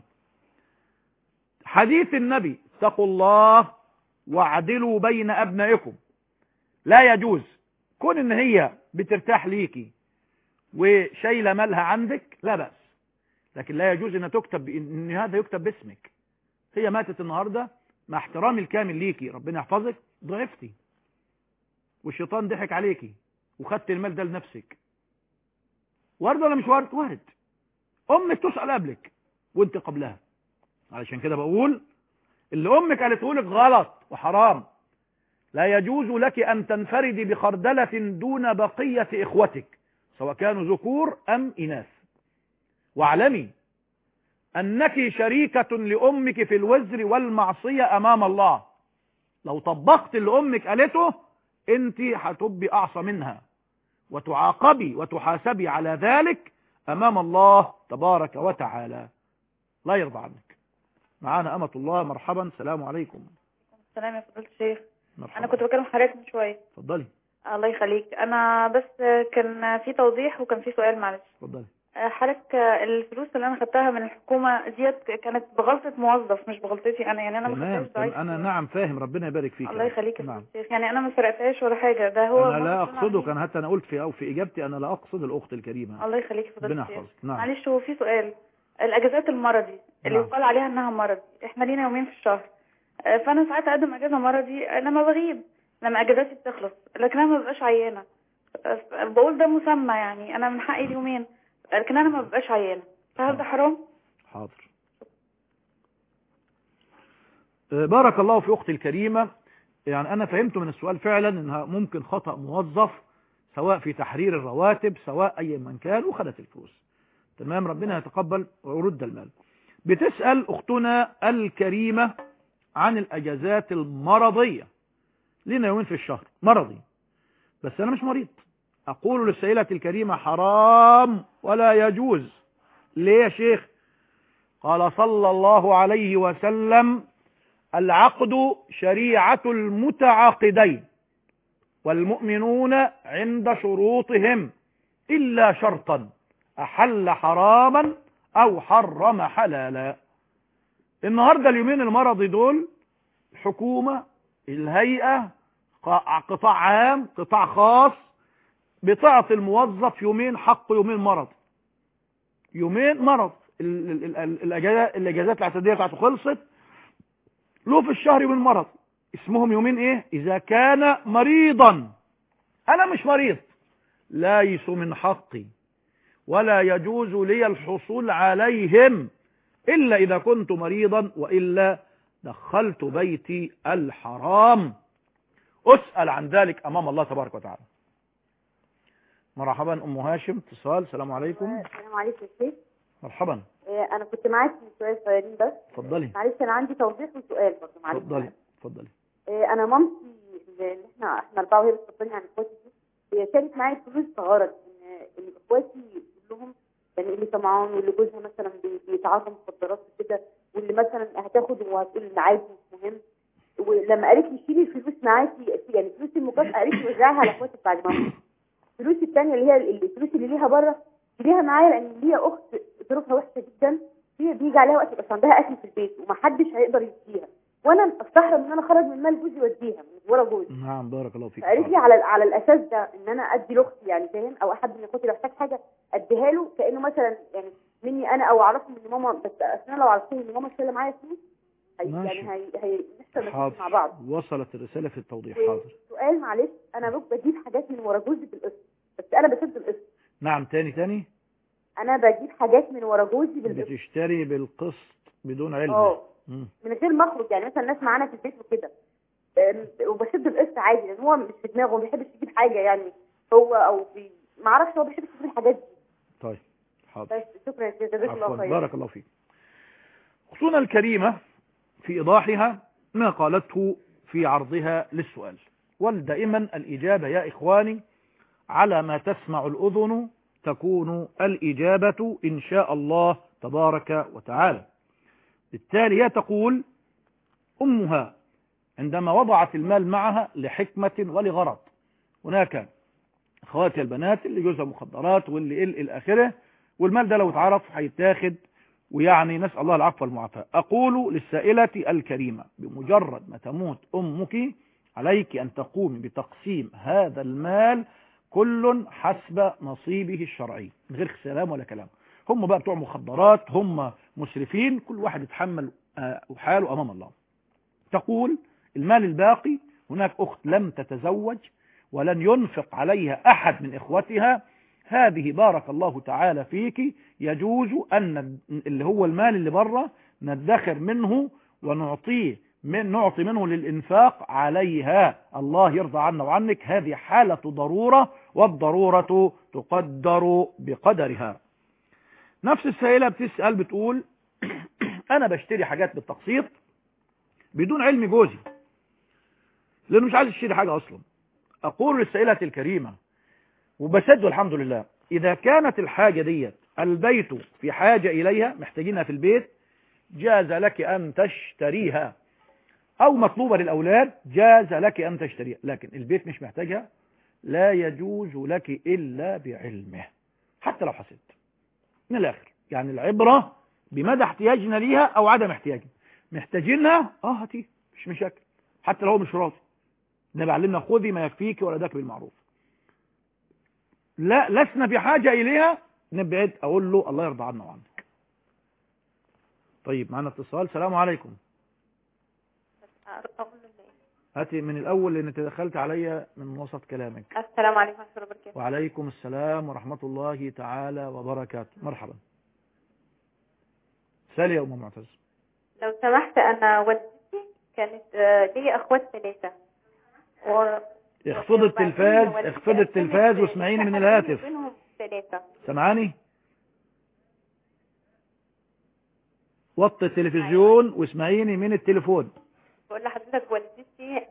Speaker 3: حديث النبي اتقوا الله واعدلوا بين ابنائكم لا يجوز كون ان هي بترتاح ليكي وشايله مالها عندك لا بأس لكن لا يجوز ان تكتب ان هذا يكتب باسمك هي ماتت النهارده مع احترامي الكامل ليكي ربنا يحفظك ضعفتي والشيطان ضحك عليكي وخدت المال ده لنفسك وارد ولا مش وارد وارد امك تسأل قبلك وانت قبلها علشان كده بقول اللي امك قالته لك غلط وحرام لا يجوز لك ان تنفردي بخردلة دون بقية اخوتك سواء كانوا ذكور ام اناث واعلمي انك شريكة لامك في الوزر والمعصية امام الله لو طبقت اللي امك قالته انت هتبقي اعصى منها وتعاقبي وتحاسبي على ذلك امام الله تبارك وتعالى لا يرضى عنك معانا امة الله مرحبا السلام عليكم
Speaker 8: السلام يا فضيلة الشيخ
Speaker 3: مرحبا
Speaker 8: انا كنت بكلم حضرتك من شويه
Speaker 3: اتفضلي
Speaker 8: الله يخليك انا بس كان في توضيح وكان في سؤال معلش
Speaker 3: اتفضلي
Speaker 8: حضرتك الفلوس اللي انا خدتها من الحكومه ديت كانت بغلطه موظف مش بغلطتي انا يعني انا ما
Speaker 3: تمام
Speaker 8: خدتهاش ضعيف
Speaker 3: انا نعم فاهم ربنا يبارك فيك
Speaker 8: الله يخليك يا
Speaker 3: نعم
Speaker 8: فضيلة الشيخ يعني انا ما سرقتهاش ولا حاجه ده هو
Speaker 3: انا لا
Speaker 8: موظف
Speaker 3: اقصدك انا حتى انا قلت في او في اجابتي انا لا اقصد الاخت الكريمه
Speaker 8: الله يخليك يا فضيلة
Speaker 3: ربنا
Speaker 8: الشيخ
Speaker 3: يحفظك نعم
Speaker 8: معلش هو في سؤال الاجازات المرضي اللي
Speaker 3: نعم.
Speaker 8: يقال عليها انها مرضي احنا لينا يومين في الشهر آه، فانا ساعات اقدم اجازه مرضي لما بغيب لما اجازاتي بتخلص لكن انا ما ببقاش عيانه آه، بقول ده مسمى يعني انا من حقي اليومين لكن انا ما ببقاش عيانه فهل ده حرام
Speaker 3: حاضر آه، بارك الله في اختي الكريمه يعني انا فهمت من السؤال فعلا انها ممكن خطأ موظف سواء في تحرير الرواتب سواء اي من كان وخدت الفلوس تمام ربنا يتقبل ويرد المال بتسأل اختنا الكريمة عن الاجازات المرضية لنا يومين في الشهر مرضي بس انا مش مريض اقول للسيلة الكريمة حرام ولا يجوز ليه يا شيخ قال صلى الله عليه وسلم العقد شريعة المتعاقدين والمؤمنون عند شروطهم إلا شرطا أحل حراما أو حرم حلالا النهاردة اليومين المرضي دول الحكومة الهيئة قا- قطاع عام قطاع خاص بتعطي الموظف يومين حق يومين مرض يومين مرض ال- ال- ال- ال- الأجازات الأجازات الاعتيادية بتاعته خلصت له في الشهر يومين مرض اسمهم يومين ايه اذا كان مريضا انا مش مريض ليس من حقي ولا يجوز لي الحصول عليهم الا اذا كنت مريضا والا دخلت بيتي الحرام اسأل عن ذلك امام الله تبارك وتعالى مرحبا ام هاشم اتصال السلام عليكم
Speaker 6: السلام عليكم يا شيخ
Speaker 3: مرحبا
Speaker 6: آه، انا كنت معاك من شويه صغيرين بس
Speaker 3: اتفضلي
Speaker 6: معلش انا عندي توضيح وسؤال برضه معلش
Speaker 3: اتفضلي اتفضلي
Speaker 6: آه، انا مامتي اللي احنا احنا اربعه وهي بتفضلني عن اخواتي دي هي شالت معايا فلوس بغرض ان ان اخواتي كلهم يعني اللي طمعان واللي جوزها مثلا بي- بيتعاطى مخدرات وكده واللي مثلا هتاخد وهتقول ان عادي مش مهم ولما قالت لي شيلي الفلوس معاكي يعني فلوس المكافاه قالت لي وزعها على اخواتي بعد ما أموت. الفلوس الثانيه اللي هي الفلوس اللي ليها بره ليها معايا لان ليها اخت ظروفها وحشه جدا هي بيجي عليها وقت يبقى عندها اكل في البيت ومحدش هيقدر يديها وانا استحرم ان انا اخرج من مال جوزي واديها من ورا جوزي
Speaker 3: نعم بارك الله فيك
Speaker 6: فقالت لي على على الاساس ده ان انا ادي لاختي يعني فاهم او احد من اخواتي لو احتاج حاجه اديها له كانه مثلا يعني مني انا او اعرفه من ماما بس اصل انا لو عرفت ان ماما شايله معايا فلوس هي
Speaker 3: ماشي.
Speaker 6: يعني هي هي نحصل مشاكل
Speaker 3: حاضر
Speaker 6: مع بعض
Speaker 3: وصلت الرسالة في التوضيح حاضر
Speaker 6: سؤال معلش انا بج- بجيب حاجات من ورا جوزي بالقسط بس انا بسد القسط
Speaker 3: نعم تاني تاني
Speaker 6: انا بجيب حاجات من ورا جوزي بالقسط
Speaker 3: بتشتري بالقسط بدون علم
Speaker 6: اه
Speaker 3: مم.
Speaker 6: من غير ما اخرج يعني مثلا ناس معانا في البيت وكده أم، وبسد القسط عادي لان هو مش في دماغه ما بيحبش يجيب حاجه يعني هو او بي... ما اعرفش هو بيحبش يجيب الحاجات دي
Speaker 3: طيب حاضر
Speaker 6: بس شكرا يا شيخ جزاك الله
Speaker 3: عفوا
Speaker 6: خير
Speaker 3: بارك الله فيك أختنا الكريمة في إيضاحها ما قالته في عرضها للسؤال ودائما الإجابة يا إخواني على ما تسمع الأذن تكون الإجابة إن شاء الله تبارك وتعالى بالتالي هي تقول أمها عندما وضعت المال معها لحكمة ولغرض هناك اخواتي البنات اللي جوزها مخدرات واللي ال الى اخره والمال ده لو اتعرف هيتاخد ويعني نسأل الله العفو والمعافاة أقول للسائلة الكريمة بمجرد ما تموت أمك عليك أن تقومي بتقسيم هذا المال كل حسب نصيبه الشرعي من غير سلام ولا كلام هم بقى بتوع مخدرات هم مسرفين كل واحد يتحمل آه، حاله أمام الله تقول المال الباقي هناك أخت لم تتزوج ولن ينفق عليها أحد من إخوتها هذه بارك الله تعالى فيك يجوز أن اللي هو المال اللي بره ندخر منه ونعطيه من نعطي منه للإنفاق عليها الله يرضى عنا وعنك هذه حالة ضرورة والضرورة تقدر بقدرها نفس السائلة بتسأل بتقول أنا بشتري حاجات بالتقسيط بدون علم جوزي لأنه مش عايز يشتري حاجة أصلا أقول للسائلة الكريمة وبسده الحمد لله إذا كانت الحاجة ديت البيت في حاجة إليها محتاجينها في البيت جاز لك أن تشتريها أو مطلوبة للأولاد جاز لك أن تشتريها لكن البيت مش محتاجها لا يجوز لك إلا بعلمه حتى لو حسبت من الآخر يعني العبرة بمدى احتياجنا ليها أو عدم احتياجنا محتاجينها اه هاتي مش مشاكل حتى لو هو مش راضي النبي علمنا خذي ما يكفيك ولدك بالمعروف لا لسنا بحاجة إليها نبعد أقول له الله يرضى عنا وعنك طيب معنا اتصال السلام عليكم هاتي من الأول لأن تدخلت عليا من وسط كلامك
Speaker 15: السلام عليكم ورحمة الله وبركاته
Speaker 3: وعليكم السلام ورحمة الله تعالى وبركاته مرحبا سالي يا أم معتز
Speaker 15: لو سمحت أنا والدتي كانت آه، ليا أخوات ثلاثة و...
Speaker 3: اخفض التلفاز اخفض التلفاز واسمعيني من الهاتف
Speaker 15: بينهم ثلاثة
Speaker 3: سمعاني وطي التلفزيون واسمعيني من التليفون
Speaker 15: بقول لحضرتك والدتي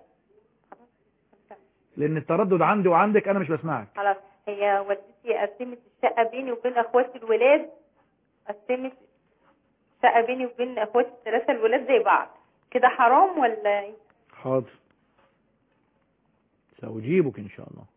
Speaker 3: لان التردد عندي وعندك انا مش بسمعك
Speaker 15: خلاص هي والدتي قسمت الشقة بيني وبين أخواتي الولاد قسمت الشقة بيني وبين أخواتي الثلاثة الولاد زي بعض كده حرام ولا إيه؟
Speaker 3: حاضر سأجيبك إن شاء الله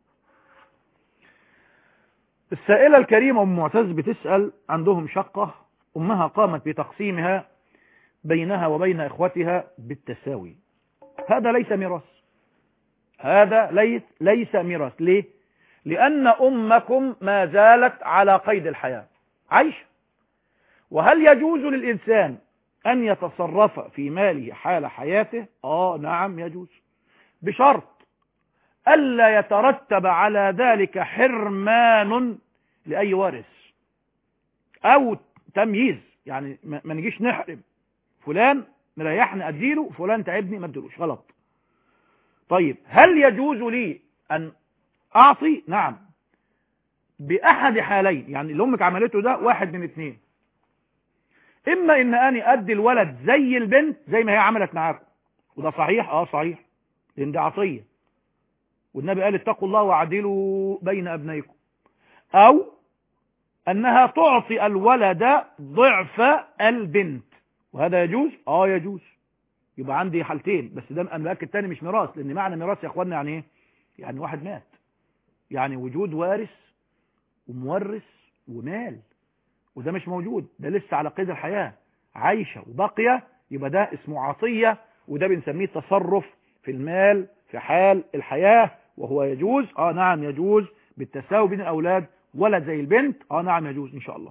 Speaker 3: السائلة الكريمة أم معتز بتسأل عندهم شقة أمها قامت بتقسيمها بينها وبين إخوتها بالتساوي هذا ليس ميراث هذا ليس ليس ميراث ليه لأن أمكم ما زالت على قيد الحياة عايشة وهل يجوز للإنسان أن يتصرف في ماله حال حياته آه نعم يجوز بشرط ألا يترتب على ذلك حرمان لأي وارث أو تمييز يعني ما ما نجيش نحرم فلان مريحني أديله فلان تعبني ما اديلوش غلط طيب هل يجوز لي أن أعطي نعم بأحد حالين يعني اللي أمك عملته ده واحد من اثنين إما إن أنا أدي الولد زي البنت زي ما هي عملت معاكم وده صحيح اه صحيح لأن ده عطية والنبي قال اتقوا الله وعدلوا بين أبنائكم أو أنها تعطي الولد ضعف البنت وهذا يجوز اه يجوز يبقى عندي حالتين بس ده املاك التاني مش ميراث لان معنى ميراث يا اخوانا يعني ايه يعني واحد مات يعني وجود وارث ومورث ومال وده مش موجود ده لسه على قيد الحياة عايشة وباقية يبقى ده اسمه عطية وده بنسميه تصرف في المال في حال الحياة وهو يجوز اه نعم يجوز بالتساوي بين الاولاد ولد زي البنت اه نعم يجوز ان شاء الله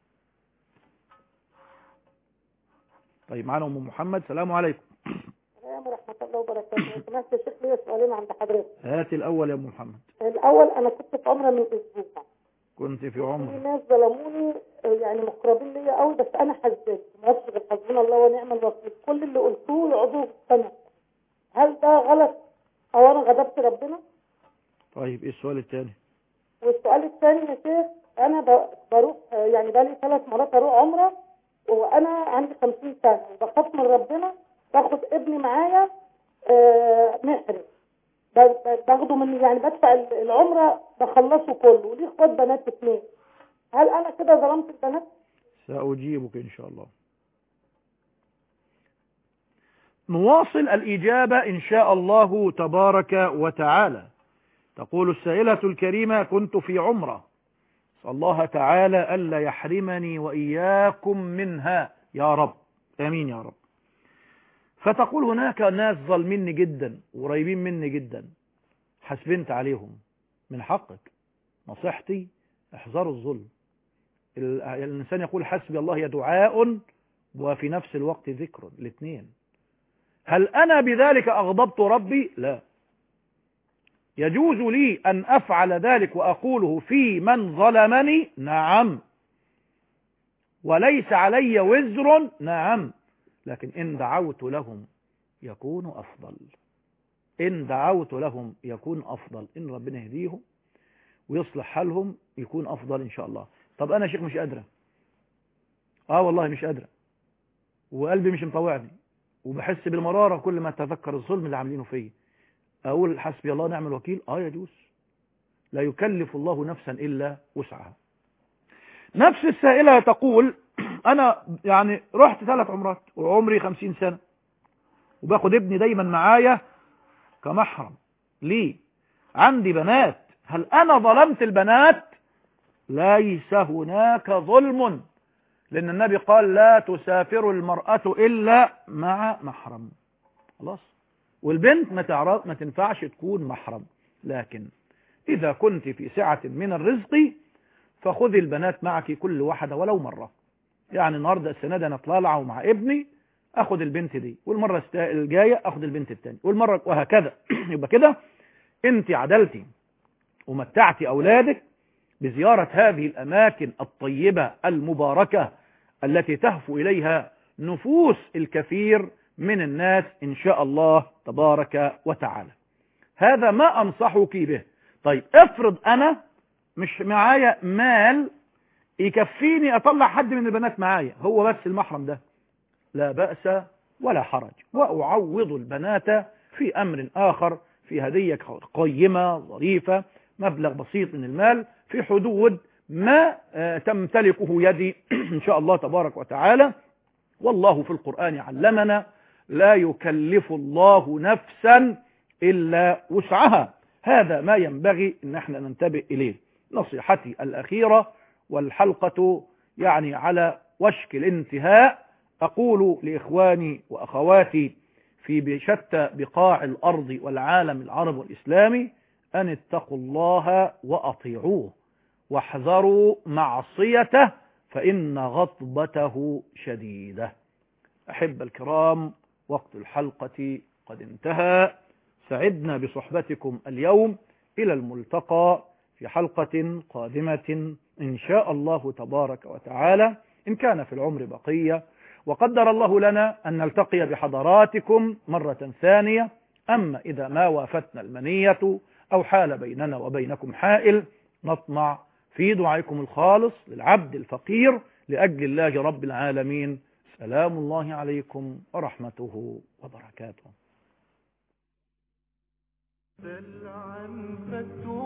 Speaker 3: طيب معانا ام محمد سلام عليكم
Speaker 16: السلام ورحمة الله وبركاته لو سمحت يا شيخ ليا سؤالين عند حضرتك
Speaker 3: هات الاول يا ام محمد
Speaker 16: الأول أنا كنت في عمرة من أسبوع
Speaker 3: كنت في
Speaker 16: في
Speaker 3: عمر
Speaker 16: ناس ظلموني آه، يعني مقربين ليا قوي بس أنا حزنت ما أعرفش غير حسبنا الله ونعم الوكيل كل اللي قلتوه يقعدوا سنة هل ده غلط أو أنا غضبت ربنا؟
Speaker 3: طيب ايه السؤال الثاني
Speaker 16: والسؤال الثاني يا شيخ أنا ب- بروح آه، يعني بقالي ثلاث مرات أروح عمرة وأنا عندي 50 سنة وبخاف من ربنا باخد ابني معايا آه، محرم ب- ب- باخده من يعني بدفع ال- العمرة بخلصه كله وليه اخوات بنات اثنين هل انا كده ظلمت البنات؟
Speaker 3: سأجيبك إن شاء الله نواصل الإجابة إن شاء الله تبارك وتعالى تقول السائلة الكريمة كنت في عمرة أسأل الله تعالى ألا يحرمني وإياكم منها يا رب آمين يا رب فتقول هناك ناس ظالميني جدا وقريبين مني جدا حسبنت عليهم من حقك نصيحتي احذروا الظلم ال- الإنسان يقول حسبي الله يا دعاء وفي نفس الوقت ذكر الاثنين هل أنا بذلك أغضبت ربي لا يجوز لي أن أفعل ذلك وأقوله في من ظلمني نعم وليس علي وزر نعم لكن إن دعوت لهم يكون أفضل إن دعوت لهم يكون أفضل إن ربنا يهديهم ويصلح حالهم يكون أفضل إن شاء الله طب أنا شيخ مش قادرة آه والله مش قادرة وقلبي مش مطوعني وبحس بالمرارة كل ما أتذكر الظلم اللي عاملينه فيه أقول حسبي الله نعم الوكيل آه يجوز لا يكلف الله نفسا إلا وسعها نفس السائلة تقول أنا يعني رحت ثلاث عمرات وعمري خمسين سنة وباخد ابني دايما معايا كمحرم ليه عندي بنات هل أنا ظلمت البنات ليس هناك ظلم لأن النبي قال لا تسافر المرأة إلا مع محرم خلاص والبنت ما تعرف ما تنفعش تكون محرم لكن إذا كنت في سعة من الرزق فخذي البنات معك كل واحدة ولو مرة يعني النهاردة السنة دي أنا طالعة مع ابني أخذ البنت دي والمرة الست- الجاية أخذ البنت التانية والمرة وهكذا يبقى كده أنت عدلتي ومتعتي أولادك بزيارة هذه الأماكن الطيبة المباركة التي تهفو إليها نفوس الكثير من الناس إن شاء الله تبارك وتعالى هذا ما أنصحك به طيب افرض أنا مش معايا مال يكفيني أطلع حد من البنات معايا هو بس المحرم ده لا بأس ولا حرج وأعوض البنات في أمر آخر في هدية قيمة ظريفة مبلغ بسيط من المال في حدود ما آه، تمتلكه يدي إن شاء الله تبارك وتعالى والله في القرآن علمنا لا يكلف الله نفسا إلا وسعها هذا ما ينبغي أن احنا ننتبه إليه نصيحتي الأخيرة والحلقة يعني على وشك الانتهاء أقول لإخواني وأخواتي في بشتى بقاع الأرض والعالم العربي والإسلامي أن اتقوا الله وأطيعوه واحذروا معصيته فإن غضبته شديدة أحب الكرام وقت الحلقة قد انتهى سعدنا بصحبتكم اليوم إلى الملتقى في حلقة قادمة إن شاء الله تبارك وتعالى إن كان في العمر بقية وقدر الله لنا أن نلتقي بحضراتكم مرة ثانية أما إذا ما وافتنا المنية أو حال بيننا وبينكم حائل نطمع في دعائكم الخالص للعبد الفقير لأجل الله رب العالمين سلام الله عليكم ورحمته وبركاته
Speaker 2: سل عن فتوى